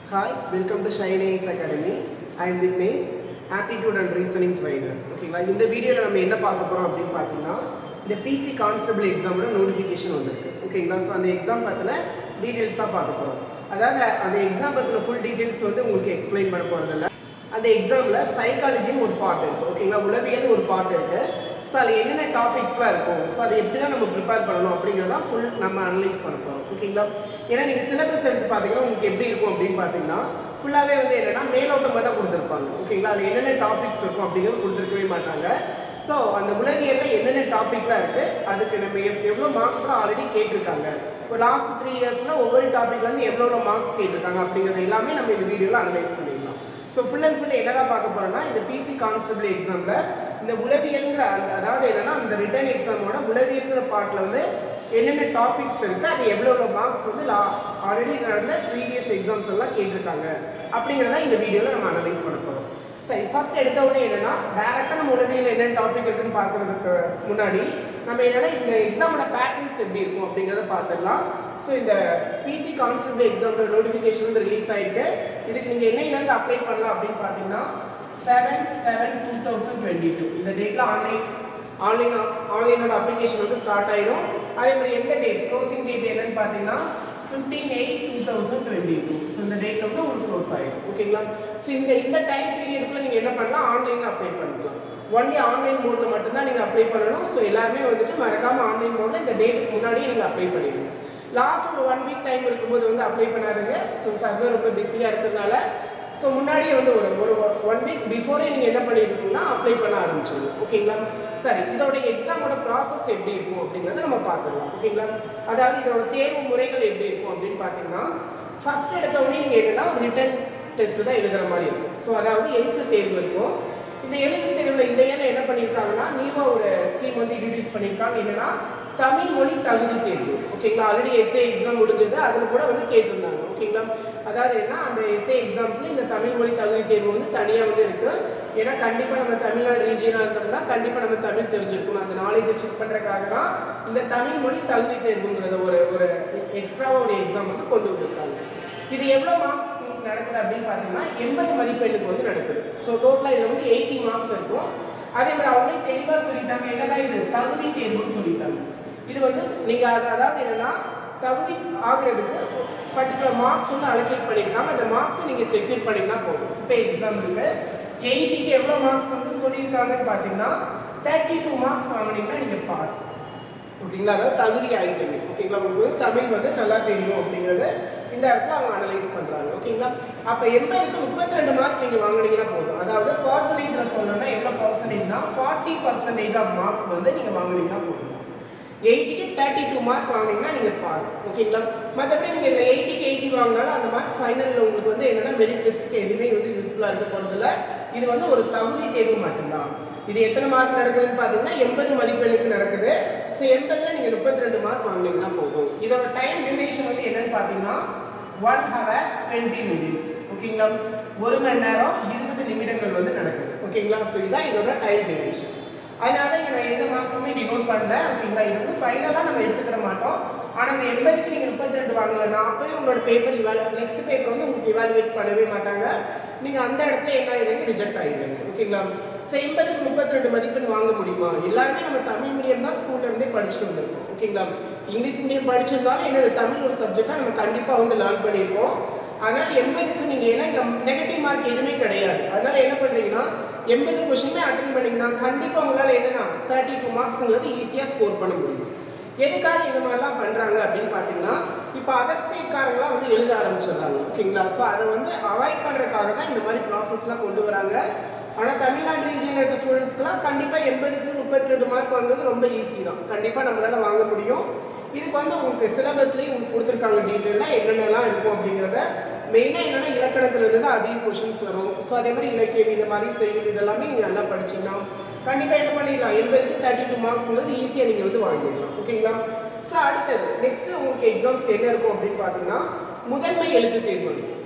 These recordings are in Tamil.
Hi, welcome to Shine Ace Academy. I am Vignesh, Aptitude and Reasoning Trainer. ஓகேங்களா இந்த வீடியோவில் நம்ம என்ன பார்க்க போகிறோம் அப்படின்னு பார்த்தீங்கன்னா இந்த பிசி கான்ஸ்டபிள் எக்ஸாமோட நோட்டிஃபிகேஷன் வந்திருக்கு ஓகேங்களா ஸோ அந்த எக்ஸாம் பற்றின டீட்டெயில்ஸ் தான் பார்க்க போகிறோம் அதாவது அந்த எக்ஸாம் பற்றின ஃபுல் டீட்டெயில்ஸ் வந்து உங்களுக்கு எக்ஸ்பிளைன் பண்ண போகிறதில்ல அந்த எக்ஸாமில் சைக்காலஜின்னு ஒரு பார்ட் இருக்குது ஓகேங்களா உளவியல் ஒரு பார்ட் இருக்குது ஸோ அதில் என்னென்ன டாபிக்ஸ்லாம் இருக்கும் ஸோ அதை எப்படிலாம் நம்ம ப்ரிப்பேர் பண்ணணும் அப்படிங்கிறத ஃபுல் நம்ம அனலைஸ் பண்ண போகிறோம் ஓகேங்களா ஏன்னா நீங்கள் சிலபஸ் எடுத்து பார்த்தீங்கன்னா உங்களுக்கு எப்படி இருக்கும் அப்படின்னு பார்த்தீங்கன்னா ஃபுல்லாகவே வந்து என்னென்னா மேலோட்டமாக தான் கொடுத்துருப்பாங்க ஓகேங்களா அதில் என்னென்ன டாபிக்ஸ் இருக்கும் அப்படிங்கிறது கொடுத்துருக்கவே மாட்டாங்க ஸோ அந்த உளவியலில் என்னென்ன டாபிக்லாம் இருக்குது அதுக்கு நம்ம எவ் எவ்வளோ மார்க்ஸ்லாம் ஆல்ரெடி கேட்டிருக்காங்க இப்போ லாஸ்ட் த்ரீ இயர்ஸில் ஒவ்வொரு டாப்பிக்லேருந்து எவ்வளோ மார்க்ஸ் கேட்டிருக்காங்க அப்படிங்கிறது எல்லாமே நம்ம இந்த வீடியோவில் அனலைஸ் பண்ணிடலாம் ஸோ ஃபுல் அண்ட் ஃபுல் என்ன தான் பார்க்க போகிறோம்னா இந்த பிசி கான்ஸ்டபிள் எக்ஸாமில் இந்த உளவியல்ங்கிற அந்த அதாவது என்னன்னா அந்த ரிட்டர்ன் எக்ஸாமோட உளவியல்ங்கிற பார்ட்டில் வந்து என்னென்ன டாபிக்ஸ் இருக்குது அது எவ்வளோ மார்க்ஸ் வந்து லா ஆல்ரெடி நடந்த ப்ரீவியஸ் எக்ஸாம்ஸ் எல்லாம் கேட்டிருக்காங்க அப்படிங்கிறத இந்த வீடியோவில் நம்ம அனலைஸ் பண்ண போகிறோம் சரி ஃபர்ஸ்ட் எடுத்த உடனே என்னன்னா டேரெக்டாக நம்ம உளவியல் என்னென்ன டாபிக் இருக்குன்னு பார்க்கறதுக்கு முன்னாடி நம்ம என்னன்னா இந்த எக்ஸாமோட பேட்டர்ன்ஸ் எப்படி இருக்கும் அப்படிங்கிறத பார்த்துடலாம் ஸோ இந்த பிசி கான்ஸ்டபிள் எக்ஸாமோட நோட்டிஃபிகேஷன் வந்து ரிலீஸ் ஆயிருக்கு இதுக்கு நீங்கள் என்னையிலேருந்து அப்ளை பண்ணலாம் அப்படின்னு பார்த்தீங்கன்னா seven seven two thousand twenty two இந்த டேட்டில் ஆன்லைன் ஆன்லைன் ஆன்லைனோட அப்ளிகேஷன் வந்து ஸ்டார்ட் ஆயிடும் அதே மாதிரி எந்த டேட் க்ளோசிங் டேட் என்னன்னு பார்த்தீங்கன்னா fifteen eight two thousand twenty two so இந்த டேட்டில் வந்து உங்களுக்கு க்ளோஸ் ஆகிடும் ஓகேங்களா ஸோ இந்த இந்த டைம் பீரியடுக்குள்ள நீங்கள் என்ன பண்ணலாம் ஆன்லைனில் அப்ளை பண்ணிக்கலாம் ஒன்லி ஆன்லைன் மோடில் மட்டும்தான் நீங்கள் அப்ளை பண்ணணும் ஸோ எல்லாருமே வந்துட்டு மறக்காமல் ஆன்லைன் மோடில் இந்த டேட்டுக்கு முன்னாடியே நீங்கள் அப்ளை பண்ணிடுங்க லாஸ்ட் ஒரு ஒன் வீக் டைம் இருக்கும்போது வந்து அப்ளை பண்ணாதுங்க ஸோ சர்வர் ரொம்ப பிஸியாக இருக்கிறதுனால ஸோ முன்னாடியே வந்து ஒரு ஒரு ஒன் வீக் பிஃபோரே நீங்கள் என்ன பண்ணியிருக்கீங்கன்னா அப்ளை பண்ண ஆரம்பிச்சிடுங்க ஓகேங்களா சரி இதோட எக்ஸாமோட ப்ராசஸ் எப்படி இருக்கும் அப்படிங்கிறத நம்ம பார்த்துடலாம் ஓகேங்களா அதாவது இதோட தேர்வு முறைகள் எப்படி இருக்கும் அப்படின்னு பார்த்தீங்கன்னா ஃபர்ஸ்ட் எடுத்த உடனே நீங்கள் என்னன்னா ரிட்டன் டெஸ்ட் தான் எழுதுகிற மாதிரி இருக்கும் ஸோ அதாவது எழுத்து தேர்வு இருக்கும் இந்த எழுத்து தேர்வில் இந்த ஏரில் என்ன பண்ணியிருக்காங்கன்னா நீவா ஒரு ஸ்கீம் வந்து இன்ட்ரடியூஸ் பண்ணியிருக்காங்க என்னன்னா தமிழ் மொழி தகுதி தேர்வு ஓகேங்களா ஆல்ரெடி எஸ்ஏ எக்ஸாம் முடிஞ்சது அதில் கூட வந்து கேட்டிருந்தாங்க ஓகேங்களா அதாவது என்ன அந்த எஸ்ஏ எக்ஸாம்ஸில் இந்த தமிழ் மொழி தகுதி தேர்வு வந்து தனியாக வந்து இருக்குது ஏன்னா கண்டிப்பாக நம்ம தமிழ்நாடு ரீஜியனாக இருந்தோம்னா கண்டிப்பாக நம்ம தமிழ் தெரிஞ்சிருக்கணும் அந்த நாலேஜை செக் பண்ணுறதுக்காக தான் இந்த தமிழ் மொழி தகுதி தேர்வுங்கிறத ஒரு ஒரு எக்ஸ்ட்ராவாக ஒரு எக்ஸாம் வந்து கொண்டு வந்திருக்காங்க இது எவ்வளோ மார்க்ஸ் நடக்குது அப்படின்னு பார்த்தீங்கன்னா எண்பது மதிப்பெண்ணுக்கு வந்து நடக்குது ஸோ டோட்டலாக இதில் வந்து எயிட்டி மார்க்ஸ் இருக்கும் அதே மாதிரி அவங்களே தெளிவாக சொல்லிட்டாங்க என்னதான் இது தகுதி தேர்வுன்னு சொல்லிட்டாங்க இது வந்து நீங்கள் அது அதாவது என்னன்னா தகுதி ஆகுறதுக்கு பர்டிகுலர் மார்க்ஸ் வந்து அலோகேட் பண்ணியிருக்காங்க அந்த மார்க்ஸை நீங்கள் செக்யூர் பண்ணிங்கன்னா போதும் இப்போ எக்ஸாம்பிளுக்கு எயிட்டிக்கு எவ்வளோ மார்க்ஸ் வந்து சொல்லியிருக்காங்கன்னு பார்த்தீங்கன்னா தேர்ட்டி டூ மார்க்ஸ் வாங்கினீங்கன்னா நீங்கள் பாஸ் ஓகேங்களா அதாவது தகுதி ஆகிட்டீங்க ஓகேங்களா உங்களுக்கு வந்து தமிழ் வந்து நல்லா தெரியும் அப்படிங்கிறத இந்த இடத்துல அவங்க அனலைஸ் பண்ணுறாங்க ஓகேங்களா அப்போ எண்பதுக்கு முப்பத்தி ரெண்டு மார்க் நீங்கள் வாங்கினீங்கன்னா போதும் அதாவது பர்சன்டேஜில் சொல்லணும்னா எவ்வளோ பர்சன்டேஜ்னா ஃபார்ட்டி பர்சன்டேஜ் ஆஃப் மார்க்ஸ் வந்து நீங்கள் வாங்கினீங்கன்னா போதும் எயிட்டிக்கு தேர்ட்டி டூ மார்க் வாங்கினீங்கன்னா நீங்கள் பாஸ் ஓகேங்களா மற்றபடி நீங்கள் இதில் எயிட்டிக்கு எயிட்டி வாங்கினாலும் அந்த மார்க் ஃபைனலில் உங்களுக்கு வந்து என்னென்னா மெரிட் லிஸ்ட்டுக்கு எதுவுமே வந்து யூஸ்ஃபுல்லாக இருக்க போகிறதில்ல இது வந்து ஒரு தகுதி தேர்வு மட்டும்தான் இது எத்தனை மார்க் நடக்குதுன்னு பார்த்தீங்கன்னா எண்பது மதிப்பெண்ணுக்கு நடக்குது ஸோ எண்பதில் நீங்கள் முப்பத்தி ரெண்டு மார்க் வாங்கினீங்கன்னா போதும் இதோட டைம் டியூரேஷன் வந்து என்னன்னு பார்த்தீங்கன்னா ஒன் ஹவர் டுவெண்ட்டி மினிட்ஸ் ஓகேங்களா ஒரு மணி நேரம் இருபது நிமிடங்கள் வந்து நடக்குது ஓகேங்களா ஸோ இதான் இதோட டைம் டியூரேஷன் அதனால இங்கே நான் எந்த மார்க்ஸுமே டினோட் பண்ணல ஓகேங்களா இது வந்து ஃபைனலாக நம்ம எடுத்துக்கிற மாட்டோம் ஆனால் அந்த எண்பதுக்கு நீங்கள் முப்பத்தி ரெண்டு வாங்கலைன்னா அப்போயே உங்களோட பேப்பர் இவாலு நெக்ஸ்ட் பேப்பர் வந்து உங்களுக்கு இவாலுவேட் பண்ணவே மாட்டாங்க நீங்கள் அந்த இடத்துல என்ன ஆயிடுவீங்க ரிஜெக்ட் ஆயிடுவீங்க ஓகேங்களா ஸோ எண்பதுக்கு முப்பத்தி ரெண்டு மதிப்பெண் வாங்க முடியுமா எல்லாருமே நம்ம தமிழ் மீடியம் தான் ஸ்கூல்ல இருந்தே படிச்சுட்டு வந்திருக்கோம் ஓகேங்களா இங்கிலீஷ் மீடியம் படிச்சிருந்தாலும் என்னது தமிழ் ஒரு சப்ஜெக்டாக நம்ம கண்டிப்பாக வந்து லேர்ன் பண்ணியிருப்போம் அதனால எண்பதுக்கு நீங்கள் ஏன்னா இதில் நெகட்டிவ் மார்க் எதுவுமே கிடையாது அதனால என்ன பண்ணுறீங்கன்னா எண்பது கொஷினுமே அட்டன் பண்ணிங்கன்னா கண்டிப்பாக உங்களால் என்னன்னா தேர்ட்டி டூ மார்க்ஸுங்கிறது ஈஸியாக ஸ்கோர் பண்ண முடியும் எதுக்காக இந்த மாதிரிலாம் பண்ணுறாங்க அப்படின்னு பார்த்தீங்கன்னா இப்போ அதர் ஸ்டேட்காரங்களாம் வந்து எழுத ஆரம்பிச்சிடுறாங்க ஓகேங்களா ஸோ அதை வந்து அவாய்ட் பண்ணுறதுக்காக தான் இந்த மாதிரி ப்ராசஸ்லாம் கொண்டு வராங்க ஆனால் தமிழ்நாடு ரீஜனில் இருக்க ஸ்டூடெண்ட்ஸ்க்குலாம் கண்டிப்பாக எண்பதுக்கு முப்பத்தி ரெண்டு மார்க் வாங்குறது ரொம்ப ஈஸி தான் கண்டிப்பாக நம்மளால் வாங்க முடியும் இதுக்கு வந்து உங்களுக்கு சிலபஸ்லேயும் உங்களுக்கு கொடுத்துருக்காங்க டீட்டெயிலாக என்னென்னலாம் இருக்கும் அப்படிங்கிறத மெயினாக என்னென்னா இலக்கணத்துலேருந்து தான் அதிக கொஷின்ஸ் வரும் ஸோ அதே மாதிரி இலக்கியம் இந்த மாதிரி செய்யுள் இதெல்லாமே நீங்கள் நல்லா படிச்சீங்கன்னா கண்டிப்பாக என்ன பண்ணிடலாம் எண்பதுக்கு தேர்ட்டி டூ மார்க்ஸ்ங்கிறது ஈஸியாக நீங்கள் வந்து வாங்கிடலாம் ஓகேங்களா ஸோ அடுத்தது நெக்ஸ்ட் உங்களுக்கு எக்ஸாம்ஸ் என்ன இருக்கும் அப்படின்னு பார்த்தீங்கன்னா முதன்மை எழுத்து தேர்வு இருக்கும்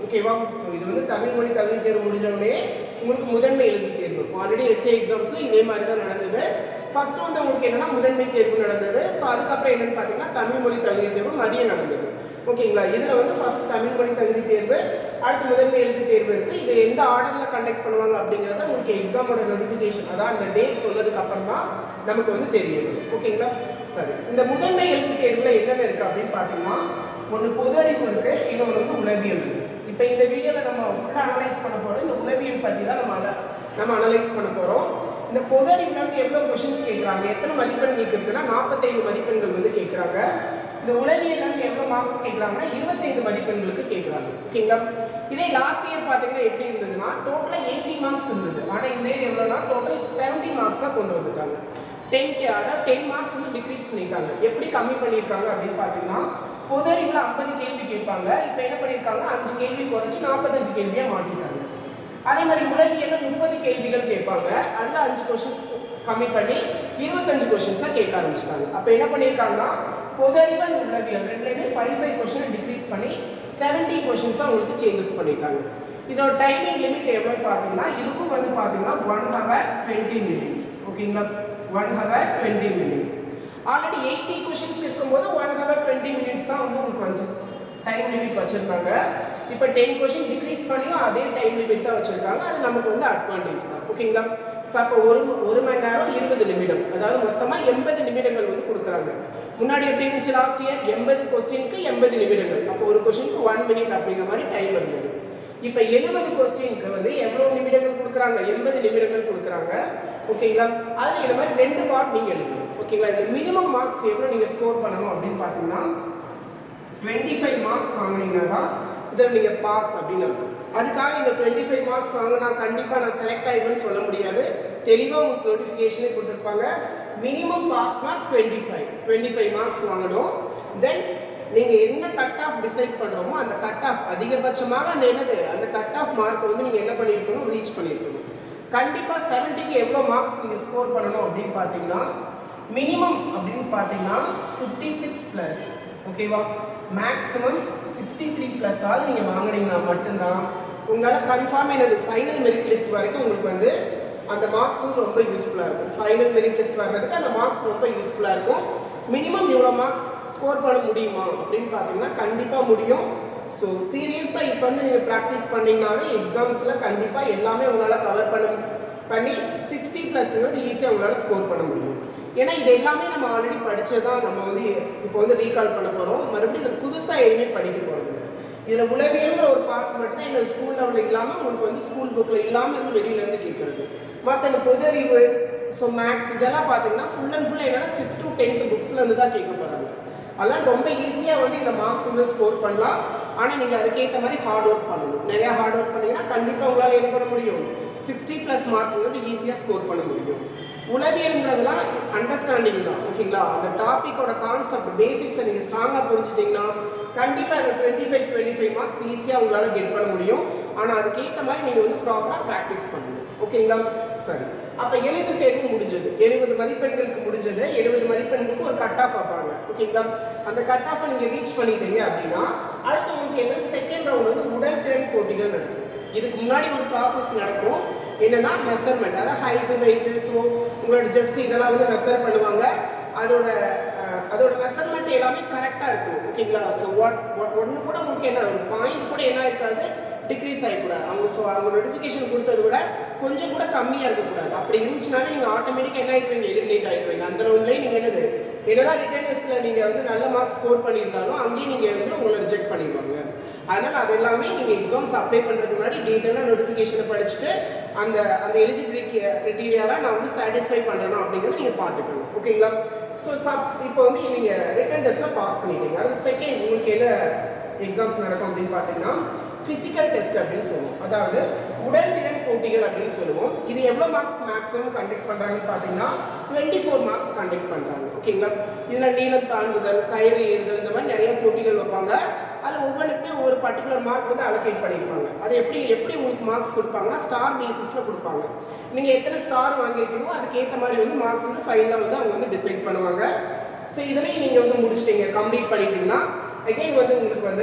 ஓகேவா ஸோ இது வந்து தமிழ் மொழி தகுதி தேர்வு முடிஞ்ச உடனே உங்களுக்கு முதன்மை எழுதி தேர்வு இருக்கும் ஆல்ரெடி எஸ்ஏ எக்ஸாம்ஸில் இதே மாதிரி தான் நடந்தது ஃபர்ஸ்ட் வந்து உங்களுக்கு என்னன்னா முதன்மை தேர்வு நடந்தது ஸோ அதுக்கப்புறம் என்னன்னு பார்த்தீங்கன்னா தமிழ் மொழி தகுதி தேர்வு மதியம் நடந்தது ஓகேங்களா இதில் வந்து ஃபர்ஸ்ட் தமிழ் மொழி தகுதி தேர்வு அடுத்து முதன்மை எழுதி தேர்வு இருக்கு இது எந்த ஆர்டரில் கண்டக்ட் பண்ணுவாங்க அப்படிங்கிறத உங்களுக்கு எக்ஸாமோட நோட்டிஃபிகேஷன் அதான் அந்த டேட் சொன்னதுக்கு அப்புறம் தான் நமக்கு வந்து தெரிய வரும் ஓகேங்களா சரி இந்த முதன்மை எழுதி தேர்வில் என்னென்ன இருக்கு அப்படின்னு பார்த்தீங்கன்னா ஒன்று பொது அறிவு இருக்கு இன்னொன்று வந்து உளவியல் இருக்கு இப்போ இந்த வீடியோவில் நம்ம ஃபுல்லாக அனலைஸ் பண்ண போகிறோம் இந்த உளவியல் பற்றி தான் நம்ம ana- நம்ம அனலைஸ் பண்ண போகிறோம் இந்த பொது அறிவுல வந்து எவ்வளோ கொஷின்ஸ் கேட்குறாங்க எத்தனை மதிப்பெண்களுக்கு இருக்குன்னா நாற்பத்தைந்து மதிப்பெண்கள் வந்து கேட்குறாங்க இந்த உளவியல்ல இருந்து எவ்வளோ மார்க்ஸ் கேட்குறாங்கன்னா இருபத்தைந்து மதிப்பெண்களுக்கு கேட்குறாங்க ஓகேங்களா இதே லாஸ்ட் இயர் பார்த்தீங்கன்னா எப்படி இருந்ததுன்னா டோட்டலாக எயிட்டி மார்க்ஸ் இருந்தது ஆனால் இந்த இயர் எவ்வளோனா டோட்டல் செவன்ட்டி மார்க்ஸாக கொண்டு வந்துட்டாங்க டென் அதாவது டென் மார்க்ஸ் வந்து டிக்ரீஸ் பண்ணியிருக்காங்க எப்படி கம்மி பண்ணியிருக்காங்க அப்படின்னு பார்த்தீங்கன்னா பொது அறிவில் ஐம்பது கேள்வி கேட்பாங்க இப்போ என்ன பண்ணியிருக்காங்க அஞ்சு கேள்வி குறைச்சி நாற்பத்தஞ்சு கேள்வியாக மாற்றிட்டாங்க அதே மாதிரி உளவியல்ல முப்பது கேள்விகள் கேட்பாங்க அதில் அஞ்சு கொஷின்ஸ் கம்மி பண்ணி இருபத்தஞ்சு கொஷின்ஸாக கேட்க ஆரம்பிச்சிட்டாங்க அப்போ என்ன பண்ணியிருக்காங்கன்னா பொது அறிவு அண்ட் உளவியல் ரெண்டுலேயுமே ஃபைவ் ஃபைவ் கொஷின் டிக்ரீஸ் பண்ணி செவன்ட்டி கொஷின்ஸாக உங்களுக்கு சேஞ்சஸ் பண்ணியிருக்காங்க இதோட டைமிங் லிமிட் எவ்வளோன்னு பார்த்தீங்கன்னா இதுக்கும் வந்து பார்த்தீங்கன்னா ஒன் ஹவர் டுவெண்ட்டி மினிட்ஸ் ஓகேங்களா one hour twenty minutes already eighty questions இருக்கும்போது ஒன் ஹவர் டுவெண்ட்டி மினிட்ஸ் தான் வந்து உங்களுக்கு வந்து டைம் லிமிட் வச்சுருந்தாங்க இப்போ டென் கொஷின் டிக்ரீஸ் பண்ணியும் அதே டைம் லிமிட் தான் வச்சுருக்காங்க அது நமக்கு வந்து அட்வான்டேஜ் தான் ஓகேங்களா ஸோ அப்போ ஒரு ஒரு மணி நேரம் இருபது நிமிடம் அதாவது மொத்தமாக எண்பது நிமிடங்கள் வந்து கொடுக்குறாங்க முன்னாடி எப்படி இருந்துச்சு லாஸ்ட் இயர் எண்பது கொஸ்டினுக்கு எண்பது நிமிடங்கள் அப்போ ஒரு கொஸ்டினுக்கு ஒன் மினிட் அப்படிங்கிற மாதிரி டைம் இருந்தது இப்போ எழுபது கொஸ்டினுக்கு வந்து எவ்வளோ நிமிடங்கள் கொடுக்குறாங்க எண்பது நிமிடங்கள் கொடுக்குறாங்க ஓகேங்களா அதில் இந்த மாதிரி ரெண்டு பார்ட் நீங்கள் எழுதணும் ஓகேங்களா இந்த மினிமம் மார்க்ஸ் எவ்வளோ நீங்கள் ஸ்கோர் பண்ணணும் அப்படின்னு பார்த்தீங்கன்னா டுவெண்ட்டி ஃபைவ் மார்க்ஸ் வாங்கினீங்கன்னா தான் இதில் நீங்கள் பாஸ் அப்படின்னு அர்த்தம் அதுக்காக இந்த டுவெண்ட்டி ஃபைவ் மார்க்ஸ் வாங்கினா கண்டிப்பாக நான் செலக்ட் ஆகிடுவேன்னு சொல்ல முடியாது தெளிவாக உங்களுக்கு நோட்டிஃபிகேஷனே கொடுத்துருப்பாங்க minimum pass mark twenty five twenty five marks வாங்கணும் தென் நீங்கள் எந்த கட் ஆஃப் டிசைட் பண்ணுறோமோ அந்த கட் ஆஃப் அதிகபட்சமாக அந்த என்னது அந்த கட் ஆஃப் மார்க்கை வந்து நீங்கள் என்ன பண்ணியிருக்கணும் ரீச் பண்ணியிருக்கணும் கண்டிப்பாக செவன்ட்டிக்கு எவ்வளோ மார்க்ஸ் நீங்கள் ஸ்கோர் பண்ணணும் அப்படின்னு பார்த்தீங்கன்னா மினிமம் அப்படின்னு பார்த்தீங்கன்னா ஃபிஃப்டி சிக்ஸ் ப்ளஸ் ஓகேவா மேக்ஸிமம் சிக்ஸ்டி த்ரீ ப்ளஸ் ஆகுது நீங்கள் வாங்குனீங்கன்னா மட்டும்தான் உங்களால் கன்ஃபார்ம் என்னது ஃபைனல் மெரிட் லிஸ்ட் வரைக்கும் உங்களுக்கு வந்து அந்த மார்க்ஸ் வந்து ரொம்ப யூஸ்ஃபுல்லாக இருக்கும் ஃபைனல் மெரிட் லிஸ்ட் வர்றதுக்கு அந்த மார்க்ஸ் ரொம்ப யூஸ்ஃபுல்லாக இருக்கும் மினிமம் இவ்வளோ மார்க்ஸ் ஸ்கோர் பண்ண முடியுமா அப்படின்னு பார்த்தீங்கன்னா கண்டிப்பாக முடியும் ஸோ சீரியஸாக இப்போ வந்து நீங்கள் ப்ராக்டிஸ் பண்ணீங்கன்னாவே எக்ஸாம்ஸில் கண்டிப்பாக எல்லாமே உங்களால் கவர் பண்ண பண்ணி சிக்ஸ்டி ப்ளஸ்ங்கிறது ஈஸியாக உங்களால் ஸ்கோர் பண்ண முடியும் ஏன்னா இது எல்லாமே நம்ம ஆல்ரெடி படிச்சதான் நம்ம வந்து இப்போ வந்து ரீகால் பண்ண போகிறோம் மறுபடியும் இதில் புதுசாக எதுவுமே படிக்க போகிறது இல்லை இதில் உளவியல்ங்கிற ஒரு பார்ட் மட்டும் தான் என்ன ஸ்கூல் லெவலில் இல்லாமல் உங்களுக்கு வந்து ஸ்கூல் புக்கில் இல்லாமல் இருந்து வெளியிலேருந்து கேட்குறது மற்ற இந்த பொது அறிவு ஸோ மேக்ஸ் இதெல்லாம் பார்த்தீங்கன்னா ஃபுல் அண்ட் ஃபுல் என்னன்னா சிக்ஸ் டு டென்த்து புக்ஸ்லேருந்து தான் கேட்க போகிறாங்க அதெல்லாம் ரொம்ப ஈஸியாக வந்து இந்த மார்க்ஸ் வந்து ஸ்கோர் பண்ணலாம் ஆனால் நீங்கள் அதுக்கேற்ற மாதிரி ஹார்ட் ஒர்க் பண்ணணும் நிறையா ஹார்ட் ஒர்க் பண்ணீங்கன்னா கண்டிப்பாக உங்களால் என்ன பண்ண முடியும் சிக்ஸ்டி ப்ளஸ் மார்க்குங்கிறது ஈஸியாக ஸ்கோர் பண்ண முடியும் உளவியல்ங்கிறதுலாம் அண்டர்ஸ்டாண்டிங் தான் ஓகேங்களா அந்த டாப்பிக்கோட கான்செப்ட் பேசிக்ஸை நீங்கள் ஸ்ட்ராங்காக புரிஞ்சுட்டிங்கன்னா கண்டிப்பாக இந்த twenty five twenty five marks ஈஸியாக உங்களால் கெட் பண்ண முடியும் ஆனால் அதுக்கேற்ற மாதிரி நீங்கள் வந்து ப்ராப்பராக ப்ராக்டிஸ் பண்ணணும் ஓகேங்களா சரி அப்போ எழுத்து தேர்வு முடிஞ்சது எழுபது மதிப்பெண்களுக்கு முடிஞ்சது எழுபது மதிப்பெண்களுக்கு ஒரு கட் ஆஃப் வைப்பாங்க ஓகேங்களா அந்த கட் ஆஃபை நீங்கள் ரீச் பண்ணிட்டீங்க அப்படின்னா அடுத்து உங்களுக்கு என்ன செகண்ட் ரவுண்ட் வந்து உடல் திறன் போட்டிகள் நடக்கும் இதுக்கு முன்னாடி ஒரு ப்ராசஸ் நடக்கும் என்னன்னா மெஷர்மெண்ட் அதாவது ஹைட்டு வெயிட்டு ஸோ உங்களோட ஜஸ்ட் இதெல்லாம் வந்து மெஷர் பண்ணுவாங்க அதோட அஹ், அதோட மெஷர்மெண்ட் எல்லாமே கரெக்டாக இருக்கும் ஓகேங்களா ஸோ வாட் ஒன்று கூட உங்களுக்கு என்ன ஒரு பாயிண்ட் கூட என்ன இருக்காது டிக்ரீஸ் ஆகிக்கூடாது அவங்க ஸோ அவங்க நோட்டிஃபிகேஷன் கொடுத்ததை விட கொஞ்சம் கூட கம்மியாக இருக்கக்கூடாது அப்படி இருந்துச்சுனாலே நீங்கள் ஆட்டோமேட்டிக்காக என்ன ஆகிடுவீங்க எலிமினேட் ஆகிடுவீங்க அந்த ரவுண்ட்லேயே நீங்கள் என்னது என்னதான் ரிட்டன் டெஸ்ட்டில் நீங்கள் வந்து நல்ல மார்க்ஸ் ஸ்கோர் பண்ணியிருந்தாலும் அங்கேயும் நீங்கள் வந்து உங்களை ரிஜெக்ட் பண்ணிடுவாங்க அதனால் அது எல்லாமே நீங்கள் எக்ஸாம்ஸ் அப்ளை பண்ணுறதுக்கு முன்னாடி டீட்டெயிலாக நோட்டிஃபிகேஷனை படிச்சுட்டு அந்த அந்த எலிஜிபிலிட்டி கிரிட்டீரியாலாம் நான் வந்து சாட்டிஸ்ஃபை பண்ணுறேன் அப்படிங்கிறத நீங்கள் பார்த்துக்கணும் ஓகேங்களா ஸோ சப் இப்போ வந்து நீங்கள் ரிட்டன் டெஸ்ட்டில் பாஸ் பண்ணிட்டீங்க அடுத்து செகண்ட் உங்களுக்கு என்ன எக்ஸாம்ஸ் நடக்கும் அப்படின்னு பார்த்தீங்கன்னா ஃபிசிக்கல் டெஸ்ட் அப்படின்னு சொல்லுவோம் அதாவது உடல் திறன் போட்டிகள் அப்படின்னு சொல்லுவோம் இது எவ்வளோ மார்க்ஸ் மேக்ஸிமம் கண்டக்ட் பண்ணுறாங்கன்னு பார்த்தீங்கன்னா டுவெண்ட்டி ஃபோர் மார்க்ஸ் கண்டக்ட் பண்ணுறாங்க ஓகேங்களா இதில் நீளம் தாண்டுதல் கயிறு ஏறுதல் இந்த மாதிரி நிறைய போட்டிகள் வைப்பாங்க அதில் ஒவ்வொன்றுக்குமே ஒரு பர்டிகுலர் மார்க் வந்து அலோகேட் பண்ணியிருப்பாங்க அது எப்படி எப்படி உங்களுக்கு மார்க்ஸ் கொடுப்பாங்கன்னா ஸ்டார் பேசிஸில் கொடுப்பாங்க நீங்கள் எத்தனை ஸ்டார் வாங்கியிருக்கீங்களோ அதுக்கேற்ற மாதிரி வந்து மார்க்ஸ் வந்து ஃபைனலாக வந்து அவங்க வந்து டிசைட் பண்ணுவாங்க ஸோ இதுலேயும் நீங்கள் வந்து முடிச்சிட்டீங்க கம்ப்ளீட் பண்ணிட்டீங்கன்னா அகைன் வந்து உங்களுக்கு வந்து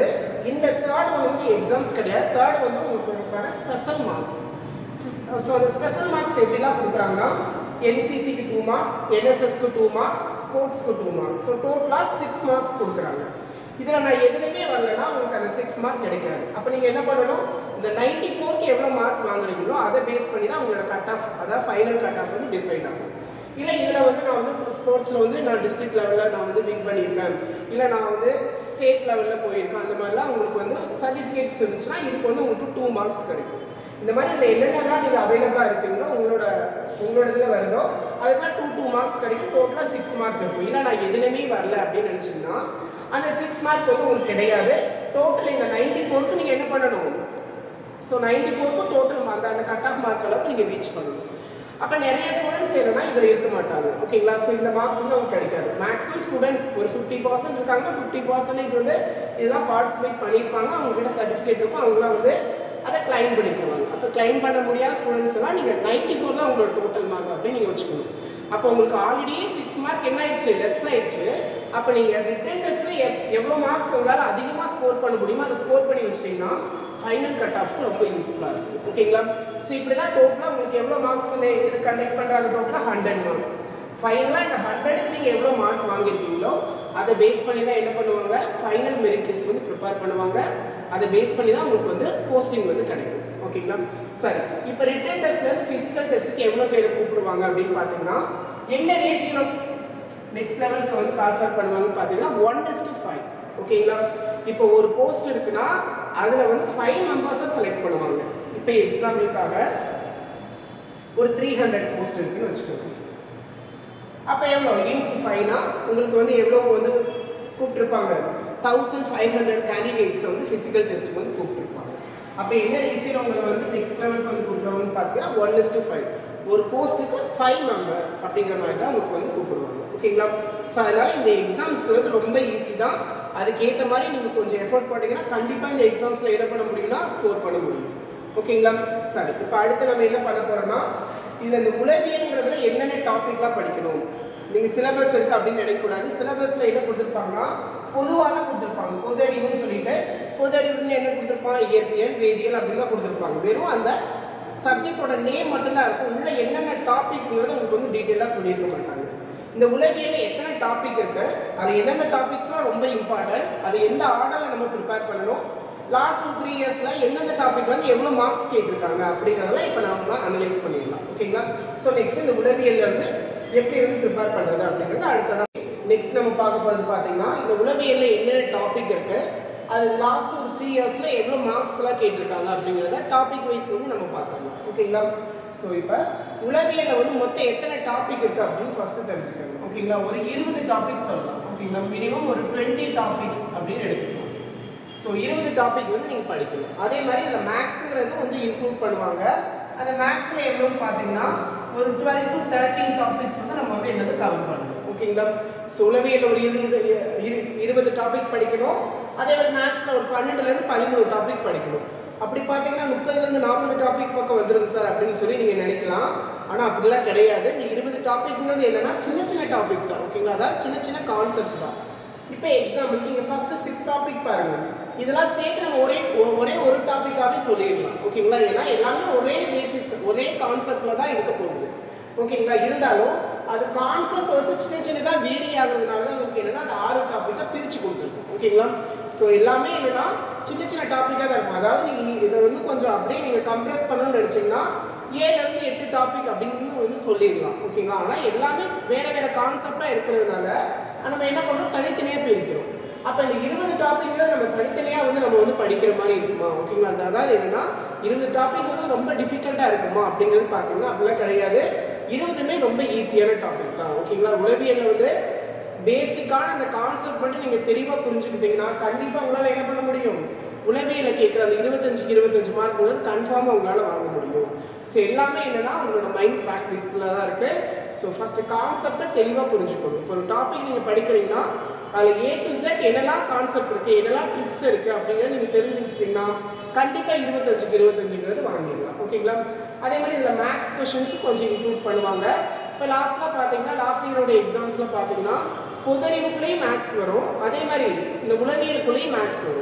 இந்த தேர்ட் ஒன் வந்து எக்ஸாம்ஸ் கிடையாது தேர்ட் வந்து உங்களுக்கு ஸ்பெஷல் மார்க்ஸ் ஸோ அந்த ஸ்பெஷல் மார்க்ஸ் எப்படிலாம் கொடுக்குறாங்கன்னா என்சிசிக்கு டூ மார்க்ஸ் என்எஸ்எஸ்க்கு டூ மார்க்ஸ் ஸ்போர்ட்ஸ்க்கு டூ மார்க்ஸ் ஸோ டோட்டலாக சிக்ஸ் மார்க்ஸ் கொடுக்குறாங்க இதில் நான் எதுலையுமே வரலன்னா உங்களுக்கு அந்த சிக்ஸ் மார்க் கிடைக்காது அப்போ நீங்கள் என்ன பண்ணணும் இந்த நைன்டி ஃபோருக்கு எவ்வளோ மார்க் வாங்குறீங்களோ அதை பேஸ் பண்ணி தான் உங்களோட கட் ஆஃப் அதாவது ஃபைனல் கட் ஆஃப் வந்து டிசைட் ஆகும் இல்லை இதில் வந்து நான் வந்து ஸ்போர்ட்ஸில் வந்து நான் டிஸ்ட்ரிக்ட் லெவலில் நான் வந்து வின் பண்ணியிருக்கேன் இல்லை நான் வந்து ஸ்டேட் லெவலில் போயிருக்கேன் அந்த மாதிரிலாம் உங்களுக்கு வந்து சர்டிஃபிகேட்ஸ் இருந்துச்சுன்னா இதுக்கு வந்து உங்களுக்கு டூ மார்க்ஸ் கிடைக்கும் இந்த மாதிரி இதில் என்னென்னலாம் நீங்கள் அவைலபிளாக இருக்குங்களோ உங்களோட உங்களோட இதில் வருதோ அதுக்கெல்லாம் டூ டூ மார்க்ஸ் கிடைக்கும் டோட்டலாக சிக்ஸ் மார்க் இருக்கும் இல்லை நான் எதுலையுமே வரல அப்படின்னு நினச்சிங்கன்னா அந்த சிக்ஸ் மார்க் வந்து உங்களுக்கு கிடையாது டோட்டல் இந்த நைன்டி ஃபோருக்கு நீங்கள் என்ன பண்ணணும் ஸோ நைன்டி ஃபோருக்கு டோட்டல் அந்த அந்த கட் ஆஃப் மார்க் அளவுக்கு நீங்கள் ரீச் பண்ணணும் அப்போ நிறைய ஸ்டூடெண்ட்ஸ் என்னன்னா இதில் இருக்க மாட்டாங்க ஓகேங்களா ஸோ இந்த மார்க்ஸ் வந்து அவங்க கிடைக்காது மேக்ஸிமம் ஸ்டூடெண்ட்ஸ் ஒரு ஃபிஃப்டி பர்சன்ட் இருக்காங்க ஃபிஃப்டி பர்சன்டேஜ் வந்து இதெல்லாம் பார்ட்டிசிபேட் பண்ணியிருப்பாங்க அவங்ககிட்ட சர்டிஃபிகேட் இருக்கும் அவங்களாம் வந்து அதை கிளைம் பண்ணிக்குவாங்க அப்போ கிளைம் பண்ண முடியாத ஸ்டூடெண்ட்ஸ் எல்லாம் நீங்கள் நைன்டி ஃபோர் தான் உங்களோட டோட்டல் மார்க் அப்படின்னு நீங்கள் வச்சுக்கணும் அப்போ உங்களுக்கு ஆல்ரெடி சிக்ஸ் மார்க் என்ன ஆயிடுச்சு லெஸ் ஆயிடுச்சு அப்போ நீங்கள் ரிட்டன் டெஸ்ட்டில் எவ்வளோ மார்க்ஸ் உங்களால் அதிகமாக ஸ்கோர் பண்ண முடியுமோ அதை ஸ்கோர் பண்ணி வச்சிட்டிங்கன்னா ஃபைனல் கட் ஆஃப்க்கு ரொம்ப யூஸ்ஃபுல்லாக இருக்கும் ஓகேங்களா ஸோ இப்படி தான் டோட்டலாக உங்களுக்கு எவ்வளோ மார்க்ஸ் இது கண்டக்ட் பண்ணுறாங்க டோட்டலாக ஹண்ட்ரட் மார்க்ஸ் ஃபைனலாக இந்த ஹண்ட்ரடுக்கு நீங்கள் எவ்வளோ மார்க் வாங்கியிருக்கீங்களோ அதை பேஸ் பண்ணி தான் என்ன பண்ணுவாங்க ஃபைனல் மெரிட் லிஸ்ட் வந்து ப்ரிப்பேர் பண்ணுவாங்க அதை பேஸ் பண்ணி தான் உங்களுக்கு வந்து போஸ்டிங் வந்து கிடைக்கும் ஓகேங்களா சரி இப்போ ரிட்டன் டெஸ்ட்ல இருந்து ஃபிசிக்கல் டெஸ்ட்டுக்கு எவ்வளோ பேர் கூப்பிடுவாங்க அப்படின்னு பார்த்தீங்கன்னா என்ன ரேஷியோ நெக்ஸ்ட் லெவலுக்கு வந்து கால்ஃபர் பண்ணுவாங்கன்னு பார்த்தீங்கன்னா ஒன் டெஸ்ட் ஃபைவ் ஓகேங்களா இப்போ ஒரு போஸ்ட் இருக்குன்னா அதில் வந்து ஃபைவ் மெம்பர்ஸை செலக்ட் பண்ணுவாங்க இப்போ எக்ஸாம்பிளுக்காக ஒரு த்ரீ ஹண்ட்ரட் போஸ்ட் இருக்குன்னு வச்சுக்கோங்க அப்போ எவ்வளோ இன்ட்டு ஃபைவ்னா உங்களுக்கு வந்து எவ்வளோ வந்து கூப்பிட்டுருப்பாங்க தௌசண்ட் ஃபைவ் ஹண்ட்ரட் கேண்டிடேட்ஸ் வந்து ஃபிசிக்கல் டெஸ்ட்டுக்கு வந்து கூப்பிட்டுருப்பாங்க அப்போ என்ன ரேஷியோ உங்களை வந்து நெக்ஸ்ட் லெவலுக்கு வந்து கூப்பிடுவாங்கன்னு பார்த்தீங்கன்னா ஒன் இஸ்டு ஃபைவ் ஒரு போஸ்ட்டுக்கு ஃபைவ் மெம்பர்ஸ் அப்படிங்கிற மாதிரி தான் உங்களுக்கு வந்து கூப்பிடுவாங்க ஓகேங்களா ஸோ அதனால் இந்த எக்ஸாம்ஸ்க்கு வந்து ரொம்ப ஈஸி தான் அதுக்கேற்ற மாதிரி நீங்கள் கொஞ்சம் எஃபோர்ட் போட்டிங்கன்னா கண்டிப்பாக இந்த எக்ஸாம்ஸில் என்ன பண்ண முடியும்னா ஸ்கோர் பண்ண முடியும் ஓகேங்களா சரி இப்போ அடுத்து நம்ம என்ன பண்ண போகிறோம்னா இதில் இந்த உளவியல்ங்கிறதுல என்னென்ன டாபிக்லாம் படிக்கணும் நீங்கள் சிலபஸ் இருக்குது அப்படின்னு நினைக்கக்கூடாது சிலபஸில் என்ன கொடுத்துருப்பாங்கன்னா பொதுவாக தான் கொடுத்துருப்பாங்க பொது அறிவுன்னு சொல்லிட்டு பொது அறிவுன்னு என்ன கொடுத்துருப்பாங்க இயற்பியல் வேதியியல் அப்படின்னு தான் கொடுத்துருப்பாங்க வெறும் அந்த சப்ஜெக்டோட நேம் மட்டும்தான் இருக்கும் உள்ள என்னென்ன டாபிக்ங்கிறத உங்களுக்கு வந்து டீட்டெயிலாக சொல்லியிருக்க மாட்டாங்க இந்த உளவியலில் எத்தனை டாபிக் இருக்கு அதில் எந்தெந்த டாபிக்ஸ்லாம் ரொம்ப இம்பார்ட்டன்ட் அது எந்த ஆர்டரில் நம்ம ப்ரிப்பேர் பண்ணணும் லாஸ்ட் டூ த்ரீ இயர்ஸில் எந்தெந்த டாபிக்ல வந்து எவ்வளோ மார்க்ஸ் கேட்டிருக்காங்க அப்படிங்கிறதெல்லாம் இப்போ நாம அனலைஸ் பண்ணிடலாம் ஓகேங்களா ஸோ நெக்ஸ்ட் இந்த உளவியல்ல வந்து எப்படி வந்து ப்ரிப்பேர் பண்ணுறது அப்படிங்கிறது அடுத்ததான் நெக்ஸ்ட் நம்ம பார்க்க போகிறது பார்த்தீங்கன்னா இந்த உளவியலில் என்னென்ன டாபிக் இருக்கு அது லாஸ்ட் ஒரு த்ரீ இயர்ஸில் எவ்வளோ மார்க்ஸ்லாம் கேட்டிருக்காங்க அப்படிங்கிறத டாபிக் வைஸ் வந்து நம்ம பார்த்துடலாம் ஓகேங்களா ஸோ இப்போ உளவியலில் வந்து மொத்தம் எத்தனை டாபிக் இருக்குது அப்படின்னு ஃபஸ்ட்டு தெரிஞ்சுக்கணும் ஓகேங்களா ஒரு இருபது டாபிக் சொல்லலாம் ஓகேங்களா மினிமம் ஒரு டுவெண்ட்டி டாபிக்ஸ் அப்படின்னு எடுத்துக்கலாம் ஸோ இருபது டாபிக் வந்து நீங்கள் படிக்கணும் அதே மாதிரி இதில் மேக்ஸுங்கிறது வந்து இன்க்ளூட் பண்ணுவாங்க அந்த மேக்ஸில் எவ்வளோன்னு பார்த்தீங்கன்னா ஒரு டுவெல் டு தேர்ட்டீன் டாபிக்ஸ் வந்து நம்ம வந்து என்னது கவர் பண்ணணும் ஓகேங்களா ஸோ உளவியல் ஒரு இருபது இரு- இருபது டாபிக் படிக்கணும் அதே மாதிரி மேக்ஸில் ஒரு பன்னெண்டுலேருந்து பதிமூணு டாபிக் படிக்கணும் அப்படி பார்த்தீங்கன்னா முப்பதுலேருந்து நாற்பது டாபிக் பக்கம் வந்துருங்க சார் அப்படின்னு சொல்லி நீங்கள் நினைக்கலாம் ஆனால் அப்படிலாம் கிடையாது இந்த இருபது டாபிக்ங்கிறது என்னன்னா சின்ன சின்ன டாபிக் தான் ஓகேங்களா அதாவது சின்ன சின்ன கான்செப்ட் தான் இப்போ எக்ஸாம்பிளுக்கு இங்கே ஃபஸ்ட்டு சிக்ஸ் டாபிக் பாருங்க இதெல்லாம் சேர்த்து நம்ம ஒரே ஒ- ஒரே ஒரு டாப்பிக்காகவே சொல்லிடலாம் ஓகேங்களா ஏன்னா எல்லாமே ஒரே பேசிஸ் ஒரே கான்செப்டில் தான் இருக்க போகுது ஓகேங்களா இருந்தாலும் அது கான்செப்ட் வச்சு சின்ன சின்னதாக வேரி ஆகுறதுனால தான் உங்களுக்கு என்னன்னா அந்த ஆறு டாப்பிக்காக பிரித்து கொடுத்துருக்கோம் ஓகேங்களா ஸோ எல்லாமே என்னன்னா சின்ன சின்ன டாப்பிக்காக தான் இருக்கும் அதாவது நீங்கள் இதை வந்து கொஞ்சம் அப்படியே நீங்கள் கம்ப்ரெஸ் பண்ணணும்னு நினச்சிங்கன்னா ஏழுலேருந்து எட்டு டாபிக் அப்படின்னு வந்து சொல்லிடலாம் ஓகேங்களா ஆனால் எல்லாமே வேறு வேறு கான்செப்டாக இருக்கிறதுனால நம்ம என்ன பண்ணணும் தனித்தனியாக பிரிக்கிறோம் அப்போ இந்த இருபது டாப்பிக்கில் நம்ம தனித்தனியாக வந்து நம்ம வந்து படிக்கிற மாதிரி இருக்குமா ஓகேங்களா அந்த அதாவது என்னன்னா இருபது டாபிக் வந்து ரொம்ப டிஃபிகல்ட்டாக இருக்குமா அப்படிங்கிறது பார்த்தீங்கன்னா அப்படிலாம் கிடையாது இருபதுமே ரொம்ப ஈஸியான டாபிக் தான் ஓகேங்களா உளவியலில் வந்து பேசிக்கான அந்த கான்செப்ட் மட்டும் நீங்கள் தெளிவாக புரிஞ்சுக்கிட்டீங்கன்னா கண்டிப்பாக உங்களால் என்ன பண்ண முடியும் உளவியலில் கேட்குற அந்த இருபத்தஞ்சுக்கு இருபத்தஞ்சு மார்க் வந்து கன்ஃபார்மாக உங்களால் வாங்க முடியும் ஸோ எல்லாமே என்னன்னா உங்களோட மைண்ட் ப்ராக்டிஸில் தான் இருக்குது ஸோ ஃபஸ்ட்டு கான்செப்டை தெளிவாக புரிஞ்சுக்கணும் இப்போ ஒரு டாபிக் நீங்கள் படிக்கிறீங்கன்னா அதில் ஏ டு Z என்னெல்லாம் கான்செப்ட் இருக்குது என்னெல்லாம் ட்ரிக்ஸ் இருக்குது அப்படிங்கிறத நீங்கள் தெரிஞ்சு வச்சிட்டிங்கன்னா கண்டிப்பாக இருபத்தஞ்சுக்கு இருபத்தஞ்சுங்கிறது வாங்கிடலாம் ஓகேங்களா அதே மாதிரி இதில் மேக்ஸ் கொஷின்ஸும் கொஞ்சம் இன்க்ளூட் பண்ணுவாங்க இப்போ லாஸ்ட்டில் பார்த்தீங்கன்னா லாஸ்ட் இயரோட எக்ஸாம்ஸில் பார்த்தீங்கன்னா பொதறிவுக்குள்ளேயும் மேக்ஸ் வரும் அதே மாதிரி இந்த உளவியலுக்குள்ளேயும் மேக்ஸ் வரும்